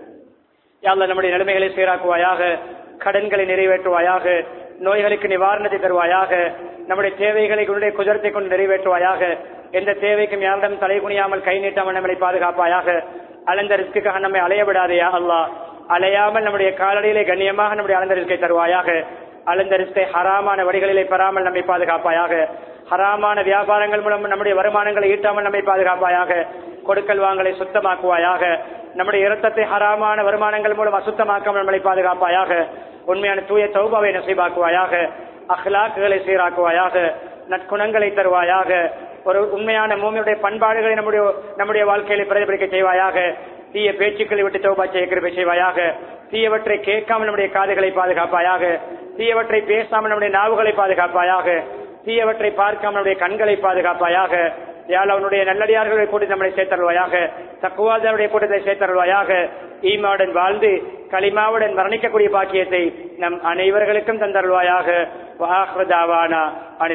A: யாழ்லா நம்முடைய நிலைமைகளை சீராக்குவாயாக கடன்களை நிறைவேற்றுவாயாக நோய்களுக்கு நிவாரணத்தை தருவாயாக நம்முடைய தேவைகளை உன்னுடைய குஜரத்தை கொண்டு நிறைவேற்றுவாயாக எந்த தேவைக்கும் யாரிடம் தலை குனியாமல் கை நீட்டாமல் நம்மளை பாதுகாப்பாயாக அலந்த ரிஸ்க்குக்காக நம்மை அலைய விடாதையா அல்லாஹ் அலையாமல் நம்முடைய காலடியிலே கண்ணியமாக நம்முடைய அலந்த ரிஸ்கை தருவாயாக அலந்த ரிஸ்கை ஹராமான வழிகளிலே பெறாமல் நம்மை பாதுகாப்பாயாக ஹராமான வியாபாரங்கள் மூலம் நம்முடைய வருமானங்களை ஈட்டாமல் நம்மை பாதுகாப்பாயாக கொடுக்கல் வாங்கலை சுத்தமாக்குவாயாக நம்முடைய இரத்தத்தை ஹராமான வருமானங்கள் மூலம் அசுத்தமாக்காமல் நம்மளை பாதுகாப்பாயாக உண்மையான தூய சௌபாவை நசைபாக்குவாயாக அஹ்லாக்குகளை சீராக்குவாயாக நற்குணங்களை தருவாயாக ஒரு உண்மையான மூமியுடைய பண்பாடுகளை நம்முடைய நம்முடைய வாழ்க்கையில பிரதிபலிக்க செய்வாயாக தீய பேச்சுக்களை விட்டு தௌபா செய்ய கிருபை செய்வாயாக தீயவற்றை கேட்காமல் நம்முடைய காதுகளை பாதுகாப்பாயாக தீயவற்றை பேசாமல் நம்முடைய நாவுகளை பாதுகாப்பாயாக தீயவற்றை பார்க்காமல் நம்முடைய கண்களை பாதுகாப்பாயாக யாழ் அவனுடைய நல்லடியார்களுடைய கூட்டத்தை நம்மளை சேர்த்தருவாயாக தக்குவாதனுடைய கூட்டத்தை சேர்த்தருவாயாக ஈமாவுடன் வாழ்ந்து களிமாவுடன் மரணிக்கக்கூடிய பாக்கியத்தை நம் அனைவர்களுக்கும் தந்தருவாயாக வாஹ்ரதாவானா